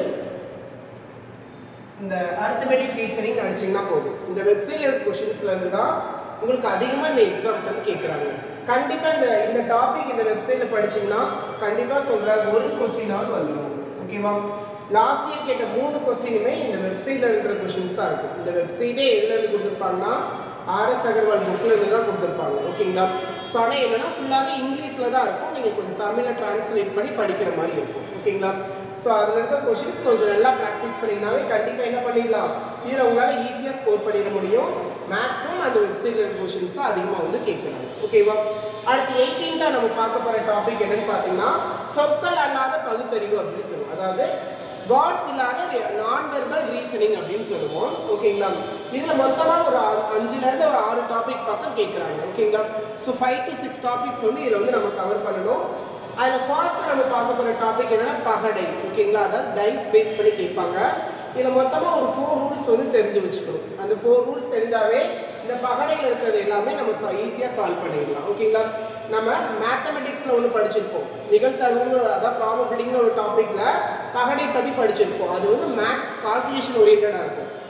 இந்த அர்த்தமெட்டிக் ரீசனிங் அடிச்சிங்கன்னா போதும் இந்த வெப்சைட்டில் இருக்க கொஷின்ஸ்ல இருந்து தான் உங்களுக்கு அதிகமாக இந்த எக்ஸாம்க்கு வந்து கேட்குறாங்க கண்டிப்பாக இந்த இந்த டாபிக் இந்த வெப்சைட்டில் படிச்சீங்கன்னா கண்டிப்பாக சொல்கிறேன் ஒரு கொஸ்டினாவது வந்துடும் ஓகேவா லாஸ்ட் இயர் கேட்ட மூணு கொஸ்டினுமே இந்த வெப்சைட்டில் இருக்கிற கொஷின்ஸ் தான் இருக்கும் இந்த வெப்சைட்டே எதுல இருந்து கொடுத்துருப்பாங்கன்னா ஆர்எஸ் அகர்வால் புக்கில் இருந்து தான் கொடுத்துருப்பாங்க ஓகேங்களா ஸோ ஆனால் என்னன்னா ஃபுல்லாகவே இங்கிலீஷில் தான் இருக்கும் நீங்கள் கொஞ்சம் தமிழில் ட்ரான்ஸ்லேட் பண்ணி படிக்கிற மாதிரி இருக்கும் ஓகேங்களா ஸோ அதில் இருக்க கொஷின்ஸ் கொஞ்சம் நல்லா ப்ராக்டிஸ் பண்ணிங்கனாவே கண்டிப்பாக என்ன பண்ணிடலாம் இதில் உங்களால் ஈஸியாக ஸ்கோர் பண்ணிட முடியும் மேக்ஸிமம் அந்த வெப்சைட்டில் இருக்க கொஷின்ஸ் தான் அதிகமாக வந்து கேட்குறாங்க ஓகேவா அடுத்து எயிட்டீன்த்தாக நம்ம பார்க்க போகிற டாபிக் என்னன்னு பார்த்தீங்கன்னா சொற்கள் அல்லாத பகுத்தறிவு அப்படின்னு சொல்லுவோம் அதாவது வேர்ட்ஸ் இல்லாத நான் வெர்பல் ரீசனிங் அப்படின்னு சொல்லுவோம் ஓகேங்களா இதில் மொத்தமாக ஒரு ஆறு- அஞ்சுலேருந்து ஒரு ஆறு டாபிக் பக்கம் கேட்குறாங்க ஓகேங்களா so five to six topics வந்து இதில் வந்து நம்ம கவர் பண்ணணும் அதில் ஃபர்ஸ்ட் நம்ம பார்க்க போகிற டாபிக் என்னன்னா பகடை ஓகேங்களா அதாவது டைஸ் பேஸ் பண்ணி கேட்பாங்க இதில் மொத்தமாக ஒரு ஃபோர் ரூல்ஸ் வந்து தெரிஞ்சு வச்சுக்கணும் அந்த ஃபோர் ரூல்ஸ் தெரிஞ்சாவே இந்த பகடையில் இருக்கிறது எல்லாமே நம்ம ஈஸியாக சால்வ் பண்ணிடலாம் ஓகேங்களா நம்ம மேத்தமெட்டிக்ஸில் ஒன்று படிச்சிருப்போம் நிகழ்த்தகவு அதாவது ப்ராபபிலிட்டிங்கிற ஒரு டாப்பிக்கில் பகடை பற்றி படிச்சிருப்போம் அது வந்து மேக்ஸ் கால்குலேஷன் ஓரியன்டாக இருக்கும்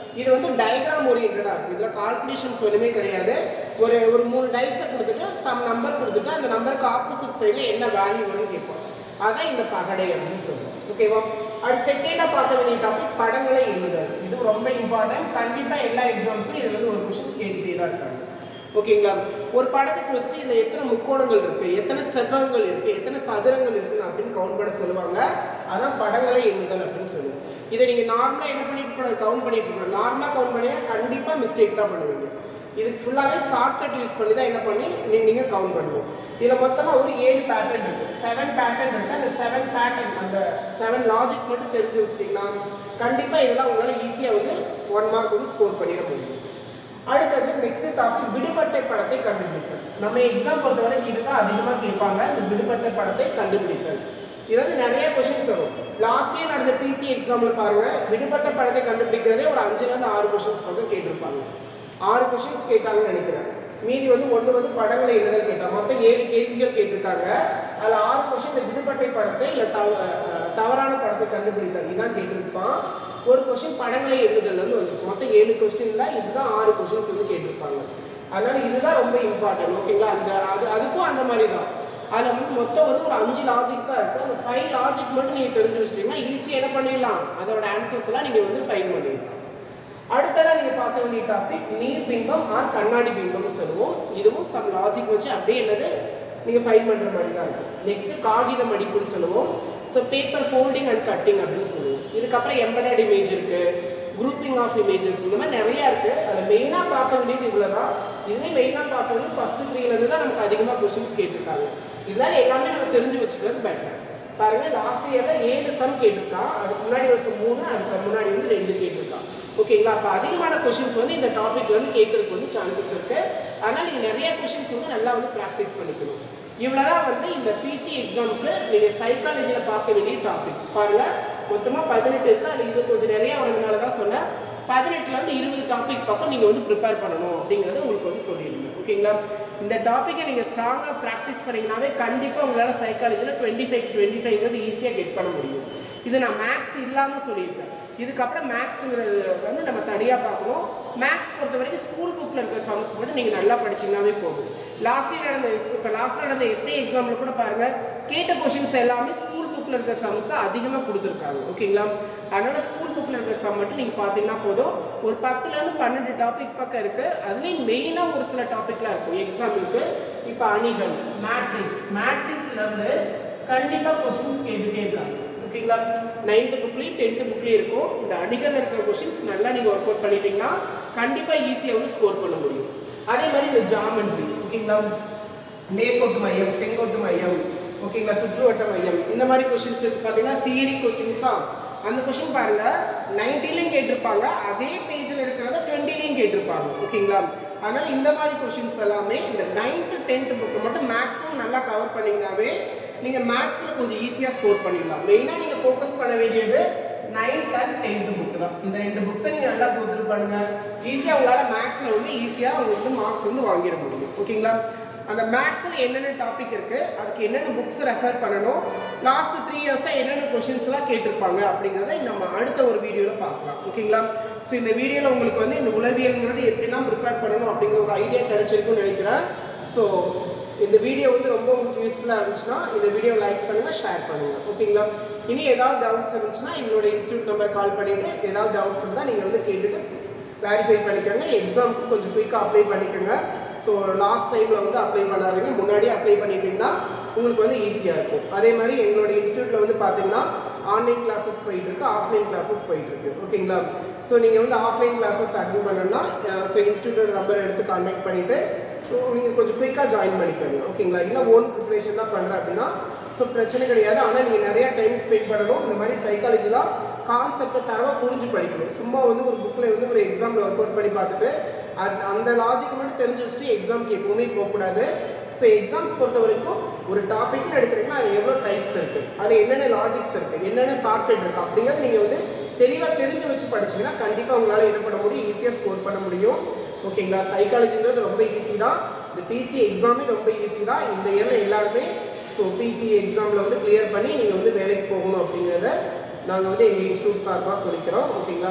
இது வந்து டயக்ராம் ஓரியன்டாக இருக்கும் இதில் கால்குலேஷன்ஸ் ஒன்றுமே கிடையாது ஒரு ஒரு மூணு டைஸை கொடுத்துட்டு சம் நம்பர் கொடுத்துட்டு அந்த நம்பருக்கு ஆப்போசிட் சைடில் என்ன வேல்யூ வரும்னு கேட்போம் அதான் இந்த பகடை அப்படின்னு சொல்லுவோம் ஓகேவா அடுத்து செகண்டாக பார்க்க வேண்டிய டாபிக் படங்களை எழுதுதல் இது ரொம்ப இம்பார்ட்டன்ட் கண்டிப்பாக எல்லா எக்ஸாம்ஸ்லையும் இதுல இருந்து ஒரு கொஷின்ஸ் கேட்டுகிட்டே தான் இருக்காங்க ஓகேங்களா ஒரு படத்தை கொடுத்துட்டு இதில் எத்தனை முக்கோணங்கள் இருக்குது எத்தனை செவ்வகங்கள் இருக்குது எத்தனை சதுரங்கள் இருக்குது அப்படின்னு கவுண்ட் பண்ண சொல்லுவாங்க அதான் படங்களை எண்ணுதல் அப்படின்னு சொல்லுவோம் இதை நீங்கள் நார்மலாக என்ன பண்ணிட்டு கூட கவுண்ட் பண்ணிட்டு இருக்கணும் நார்மலாக கவுண்ட் பண்ணீங்கன்னா கண்டிப்பாக மிஸ்டேக் தான் பண்ணுவீங்க இதுக்கு ஃபுல்லாகவே ஷார்ட்கட் யூஸ் பண்ணி தான் என்ன பண்ணி நீ- நீங்க கவுண்ட் பண்ணுவோம் இதில் மொத்தமாக ஒரு ஏழு பேட்டர்ன் இருக்கு செவன் பேட்டர்ன் இருக்கு அந்த செவன் பேட்டர்ன் அந்த செவன் லாஜிக் மட்டும் தெரிஞ்சு வச்சிட்டீங்கன்னா கண்டிப்பாக இதெல்லாம் உங்களால் ஈஸியாக வந்து ஒன் மார்க் வந்து ஸ்கோர் பண்ணிட முடியும் அடுத்தது நெக்ஸ்ட் டாபிக் விடுபட்ட படத்தை கண்டுபிடித்தல் நம்ம எக்ஸாம் பொறுத்தவரை இதுதான் அதிகமாக கேட்பாங்க இந்த விடுபட்ட படத்தை கண்டுபிடித்தல் இது வந்து நிறைய கொஷின்ஸ் வரும் லாஸ்ட் இயர் நடந்த பிசி எக்ஸாம்பிள் பாருங்க விடுபட்ட படத்தை கண்டுபிடிக்கிறதே ஒரு அஞ்சுல இருந்து ஆறு கொஷின்ஸ் பக்கம் கேட்டிருப்பாங்க ஆறு கொஷின்ஸ் கேட்டாங்கன்னு நினைக்கிறேன் மீதி வந்து ஒன்று வந்து படங்களை எழுதல் கேட்டாங்க மொத்தம் ஏழு கேள்விகள் கேட்டிருக்காங்க அதில் ஆறு கொஷின் இந்த விடுபட்டை படத்தை இல்லை தவ அஹ் தவறான படத்தை கண்டுபிடித்தல் இதான் கேட்டிருப்பான் ஒரு கொஷின் படங்களை எழுதுதல் வந்து வந்து மொத்தம் ஏழு கொஸ்டின்ல இதுதான் ஆறு கொஷின்ஸ் வந்து கேட்டிருப்பாங்க அதனால இதுதான் ரொம்ப இம்பார்ட்டன்ட் ஓகேங்களா அந்த அது அதுக்கும் அந்த மாதிரி தான் அதில் வந்து மொத்தம் வந்து ஒரு அஞ்சு லாஜிக் தான் இருக்குது அந்த ஃபைவ் லாஜிக் மட்டும் நீங்கள் தெரிஞ்சு வச்சிட்டீங்கன்னா ஈஸியாக என்ன பண்ணிடலாம் அதோட ஆன்சர்ஸ் எல்லாம் நீங்கள் வந்து ஃபைன் பண்ணிடலாம் அடுத்ததா நீங்க பார்க்க வேண்டிய டாபிக் நீர் பிம்பம் ஆர் கண்ணாடி பிம்பம்னு சொல்லுவோம் இதுவும் சம் லாஜிக் வச்சு அப்படியே என்னது நீங்க ஃபைல் பண்ற மாதிரி தான் இருக்கும் நெக்ஸ்ட் காகித மடிப்புன்னு சொல்லுவோம் so paper folding and cutting அப்படின்னு சொல்லுவோம் இதுக்கப்புறம் எம்பராய்டு இமேஜ் இருக்கு குரூப்பிங் ஆஃப் இமேஜஸ் இந்த மாதிரி நிறைய இருக்கு அதில் மெயினாக பார்க்க வேண்டியது இவ்வளோதான் இதுவே மெயினாக பார்க்க வேண்டியது ஃபர்ஸ்ட் த்ரீலேருந்து தான் நமக்கு அதிகமாக கொஸ்டின்ஸ் கேட்டிருக்காங்க இதனால எல்லாமே நம்ம தெரிஞ்சு வச்சுக்கிறது பெட்டர் பாருங்க லாஸ்ட் இயர்ல ஏழு சம் கேட்டிருக்கான் அதுக்கு முன்னாடி வருஷம் மூணு அதுக்கு முன்னாடி வந்து ரெண்டு கேட்டிருக்கான் ஓகேங்களா அப்போ அதிகமான கொஷின்ஸ் வந்து இந்த டாபிக்ல வந்து கேட்கறதுக்கு வந்து சான்சஸ் இருக்கு அதனால நீங்க நிறைய கொஷின்ஸ் வந்து நல்லா வந்து ப்ராக்டிஸ் பண்ணிக்கணும் இவ்வளவுதான் வந்து இந்த பிசி எக்ஸாமுக்கு நீங்க சைக்காலஜியில் பார்க்க வேண்டிய டாபிக்ஸ் பாருங்க மொத்தமா பதினெட்டு இருக்கு அதில் இது கொஞ்சம் நிறைய வரதுனால தான் சொன்னேன் பதினெட்டுல இருந்து இருபது டாபிக் பக்கம் நீங்க வந்து ப்ரிப்பேர் பண்ணணும் அப்படிங்கறத உங்களுக்கு வந்து சொல்லியிருந்தேன் ஓகேங்களா இந்த டாப்பிக்கை நீங்க ஸ்ட்ராங்கா ப்ராக்டிஸ் பண்ணீங்கன்னாவே கண்டிப்பா உங்களால சைக்காலஜியில் டுவெண்ட்டி ஃபைவ் டுவெண்ட்டி ஃபைவ்ங்கிறது ஈஸியாக கெட் பண்ண முடியும் இது நான் மேக்ஸ் இல்லாமல் சொல்லியிருக்கேன் இதுக்கப்புறம் மேக்ஸுங்கிறது வந்து நம்ம தனியாக பார்க்கணும் மேக்ஸ் பொறுத்த வரைக்கும் ஸ்கூல் புக்கில் இருக்க சம்ஸ் மட்டும் நீங்கள் நல்லா படிச்சீங்கன்னாவே போதும் லாஸ்ட் இயர் நடந்த இப்போ லாஸ்ட் நடந்த எஸ்ஏ எக்ஸாமில் கூட பாருங்கள் கேட்ட கொஷின்ஸ் எல்லாமே ஸ்கூல் புக்கில் இருக்க சம்ஸ் தான் அதிகமாக கொடுத்துருக்காங்க ஓகேங்களா அதனால ஸ்கூல் புக்கில் இருக்க சம் மட்டும் நீங்கள் பார்த்தீங்கன்னா போதும் ஒரு பத்துலேருந்து பன்னெண்டு டாபிக் பக்கம் இருக்குது அதுலேயும் மெயினாக ஒரு சில டாபிக்லாம் இருக்கும் எக்ஸாம்பிளுக்கு இப்போ அணிகள் மேட்ரிக்ஸ் மேட்ரிக்ஸ்லேருந்து கண்டிப்பாக கொஸ்டின்ஸ் கேட்டுகிட்டே இருக்காங்க ஓகேங்களா நைன்த்து புக்லேயும் டென்த்து புக்லேயும் இருக்கும் இந்த அணிகள் இருக்கிற கொஷின்ஸ் நல்லா நீங்கள் ஒர்க் அவுட் பண்ணிட்டீங்கன்னா கண்டிப்பாக ஈஸியாக வந்து ஸ்கோர் பண்ண முடியும் அதே மாதிரி இந்த ஜாமெண்ட்ரி ஓகேங்களா நேர்கோட்டு மையம் செங்கோட்டு மையம் ஓகேங்களா சுற்றுவட்ட மையம் இந்த மாதிரி கொஷின்ஸ் பார்த்தீங்கன்னா தியரி கொஸ்டின்ஸா அந்த கொஷின் பாருங்க நைன்டிலையும் கேட்டிருப்பாங்க அதே பேஜில் இருக்கிறத டுவெண்ட்டிலையும் கேட்டிருப்பாங்க ஓகேங்களா அதனால இந்த மாதிரி கொஷின்ஸ் எல்லாமே இந்த நைன்த்து டென்த்து புக்கு மட்டும் மேக்ஸிமம் நல்லா கவர் பண்ணீங்கன்னாவே நீங்கள் மேக்ஸில் கொஞ்சம் ஈஸியாக ஸ்கோர் பண்ணிடலாம் மெயினாக நீங்கள் ஃபோக்கஸ் பண்ண வேண்டியது நைன்த் அண்ட் டென்த் புக் தான் இந்த ரெண்டு புக்ஸை நீங்கள் நல்லா கோத்ரூ பண்ணுங்க ஈஸியாக உங்களால் மேக்ஸில் வந்து ஈஸியாக உங்களுக்கு வந்து மார்க்ஸ் வந்து வாங்கிட முடியும் ஓகேங்களா அந்த மேக்ஸில் என்னென்ன டாபிக் இருக்குது அதுக்கு என்னென்ன புக்ஸ் ரெஃபர் பண்ணணும் லாஸ்ட் த்ரீ இயர்ஸாக என்னென்ன கொஷின்ஸ்லாம் கேட்டிருப்பாங்க அப்படிங்கிறத நம்ம அடுத்த ஒரு வீடியோவில் பார்க்கலாம் ஓகேங்களா ஸோ இந்த வீடியோவில் உங்களுக்கு வந்து இந்த உளவியல்ங்கிறது எப்படிலாம் ப்ரிப்பேர் பண்ணணும் அப்படிங்கிற ஒரு ஐடியா கிடைச்சிருக்கும்னு நினைக்கிறேன் ஸோ இந்த வீடியோ வந்து ரொம்ப உங்களுக்கு யூஸ்ஃபுல்லாக இருந்துச்சுன்னா இந்த வீடியோ லைக் பண்ணுங்கள் ஷேர் பண்ணுங்கள் ஓகேங்களா இனி ஏதாவது டவுட்ஸ் இருந்துச்சுன்னா எங்களோட இன்ஸ்டியூட் நம்பர் கால் பண்ணிவிட்டு ஏதாவது டவுட்ஸ் இருந்தால் நீங்கள் வந்து கேட்டுட்டு கிளாரிஃபை பண்ணிக்கோங்க எக்ஸாமுக்கு கொஞ்சம் குயிக்காக அப்ளை பண்ணிக்கோங்க ஸோ லாஸ்ட் டைமில் வந்து அப்ளை பண்ணாதீங்க முன்னாடியே அப்ளை பண்ணிட்டீங்கன்னா உங்களுக்கு வந்து ஈஸியாக இருக்கும் அதே மாதிரி எங்களோட இன்ஸ்டியூட்டில் வந்து பார்த்தீங்கன்னா ஆன்லைன் கிளாஸஸ் போயிட்டு இருக்கு ஆஃப்லைன் கிளாஸஸ் போயிட்டு இருக்கு ஓகேங்களா ஸோ நீங்கள் வந்து ஆஃப்லைன் கிளாஸஸ் அட்டன் பண்ணணும்னா ஸோ இன்ஸ்டியூட்டோட நம்பர் எடுத்து கான்டாக்ட் பண்ணிவிட்டு ஸோ நீங்கள் கொஞ்சம் குயிக்காக ஜாயின் பண்ணிக்கோங்க ஓகேங்களா இல்லை ஓன் ப்ரிப்பரேஷன் தான் பண்ணுறேன் அப்படின்னா ஸோ பிரச்சனை கிடையாது ஆனால் நீங்கள் நிறைய டைம் ஸ்பெண்ட் பண்ணணும் இந்த மாதிரி சைக்காலஜிலாம் கான்செப்டை தரவாக புரிஞ்சு படிக்கணும் சும்மா வந்து ஒரு புக்கில் வந்து ஒரு எக்ஸாமில் ஒர்க் அவுட் பண்ணி பார்த்துட்டு அது அந்த லாஜிக் மட்டும் தெரிஞ்சு வச்சுட்டு எக்ஸாம்க்கு எப்பவுமே போகக்கூடாது ஸோ எக்ஸாம்ஸ் பொறுத்த வரைக்கும் ஒரு டாபிக்னு எடுக்கிறீங்கன்னா அது எவ்வளோ டைப்ஸ் இருக்குது அதில் என்னென்ன லாஜிக்ஸ் இருக்குது என்னென்ன ஷார்ட்கட் இருக்குது அப்படிங்கிறது நீங்கள் வந்து தெளிவாக தெரிஞ்சு வச்சு படிச்சீங்கன்னா கண்டிப்பாக உங்களால் என்ன பண்ண முடியும் ஈஸியாக ஸ்கோர் பண்ண முடியும் ஓகேங்களா சைக்காலஜிங்கிறது ரொம்ப ஈஸி தான் இந்த பிசி எக்ஸாமே ரொம்ப ஈஸி தான் இந்த இயரில் எல்லாருமே ஸோ பிசி எக்ஸாமில் வந்து கிளியர் பண்ணி நீங்கள் வந்து வேலைக்கு போகணும் அப்படிங்கிறத நாங்கள் வந்து எங்கள் இன்ஸ்டியூட் சார்பாக சொல்லிக்கிறோம் ஓகேங்களா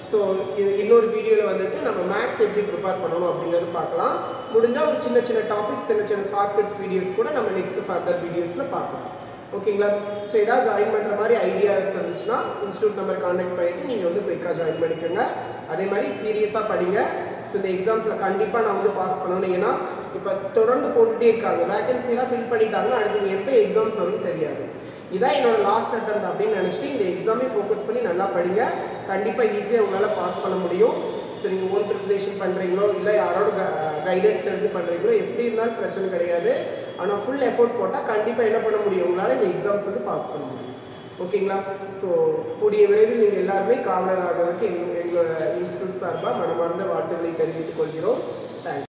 ஸோ இன்னொரு வீடியோவில் வந்துட்டு நம்ம மேக்ஸ் எப்படி ப்ரிப்பேர் பண்ணணும் அப்படிங்கிறது பார்க்கலாம் முடிஞ்சால் ஒரு சின்ன சின்ன டாபிக்ஸ் சின்ன சின்ன ஷார்ட்கட்ஸ் வீடியோஸ் கூட நம்ம நெக்ஸ்ட் ஃபர்தர் வீடியோஸில் பார்க்கலாம் ஓகேங்களா ஸோ ஏதாவது ஜாயின் பண்ணுற மாதிரி ஐடியாஸ் இருந்துச்சுன்னா இன்ஸ்டியூட் நம்பர் கான்டாக்ட் பண்ணிவிட்டு நீங்கள் வந்து குயிக்காக ஜாயின் பண்ணிக்கோங்க அதே மாதிரி சீரியஸாக படிங்க ஸோ இந்த எக்ஸாம்ஸில் கண்டிப்பாக நான் வந்து பாஸ் பண்ணணும் ஏன்னா இப்போ தொடர்ந்து போட்டுகிட்டே இருக்காங்க வேகன்சிலாம் ஃபில் பண்ணிட்டாங்கன்னா அடுத்து எப்போ எக்ஸாம்ஸ் வரும்னு தெரியாது இதான் என்னோட லாஸ்ட் அட்டம் அப்படின்னு நினச்சிட்டு இந்த எக்ஸாமே ஃபோக்கஸ் பண்ணி நல்லா படிங்க கண்டிப்பாக ஈஸியாக உங்களால் பாஸ் பண்ண முடியும் ஸோ நீங்கள் ஓன் ப்ரிப்ரேஷன் பண்ணுறீங்களோ இல்லை யாரோட கைடன்ஸ் எடுத்து பண்ணுறீங்களோ எப்படி இருந்தாலும் பிரச்சனை கிடையாது ஆனால் ஃபுல் எஃபோர்ட் போட்டால் கண்டிப்பாக என்ன பண்ண முடியும் உங்களால் இந்த எக்ஸாம்ஸ் வந்து பாஸ் பண்ண முடியும் ஓகேங்களா ஸோ கூடிய விரைவில் நீங்கள் எல்லாருமே காவலர் ஆகிறதுக்கு எங்கள் எங்களோட இன்ஸ்டியூட் சார்பாக மனமார்ந்த வாழ்த்துக்களை தெரிவித்துக் கொள்கிறோம் தேங்க்ஸ்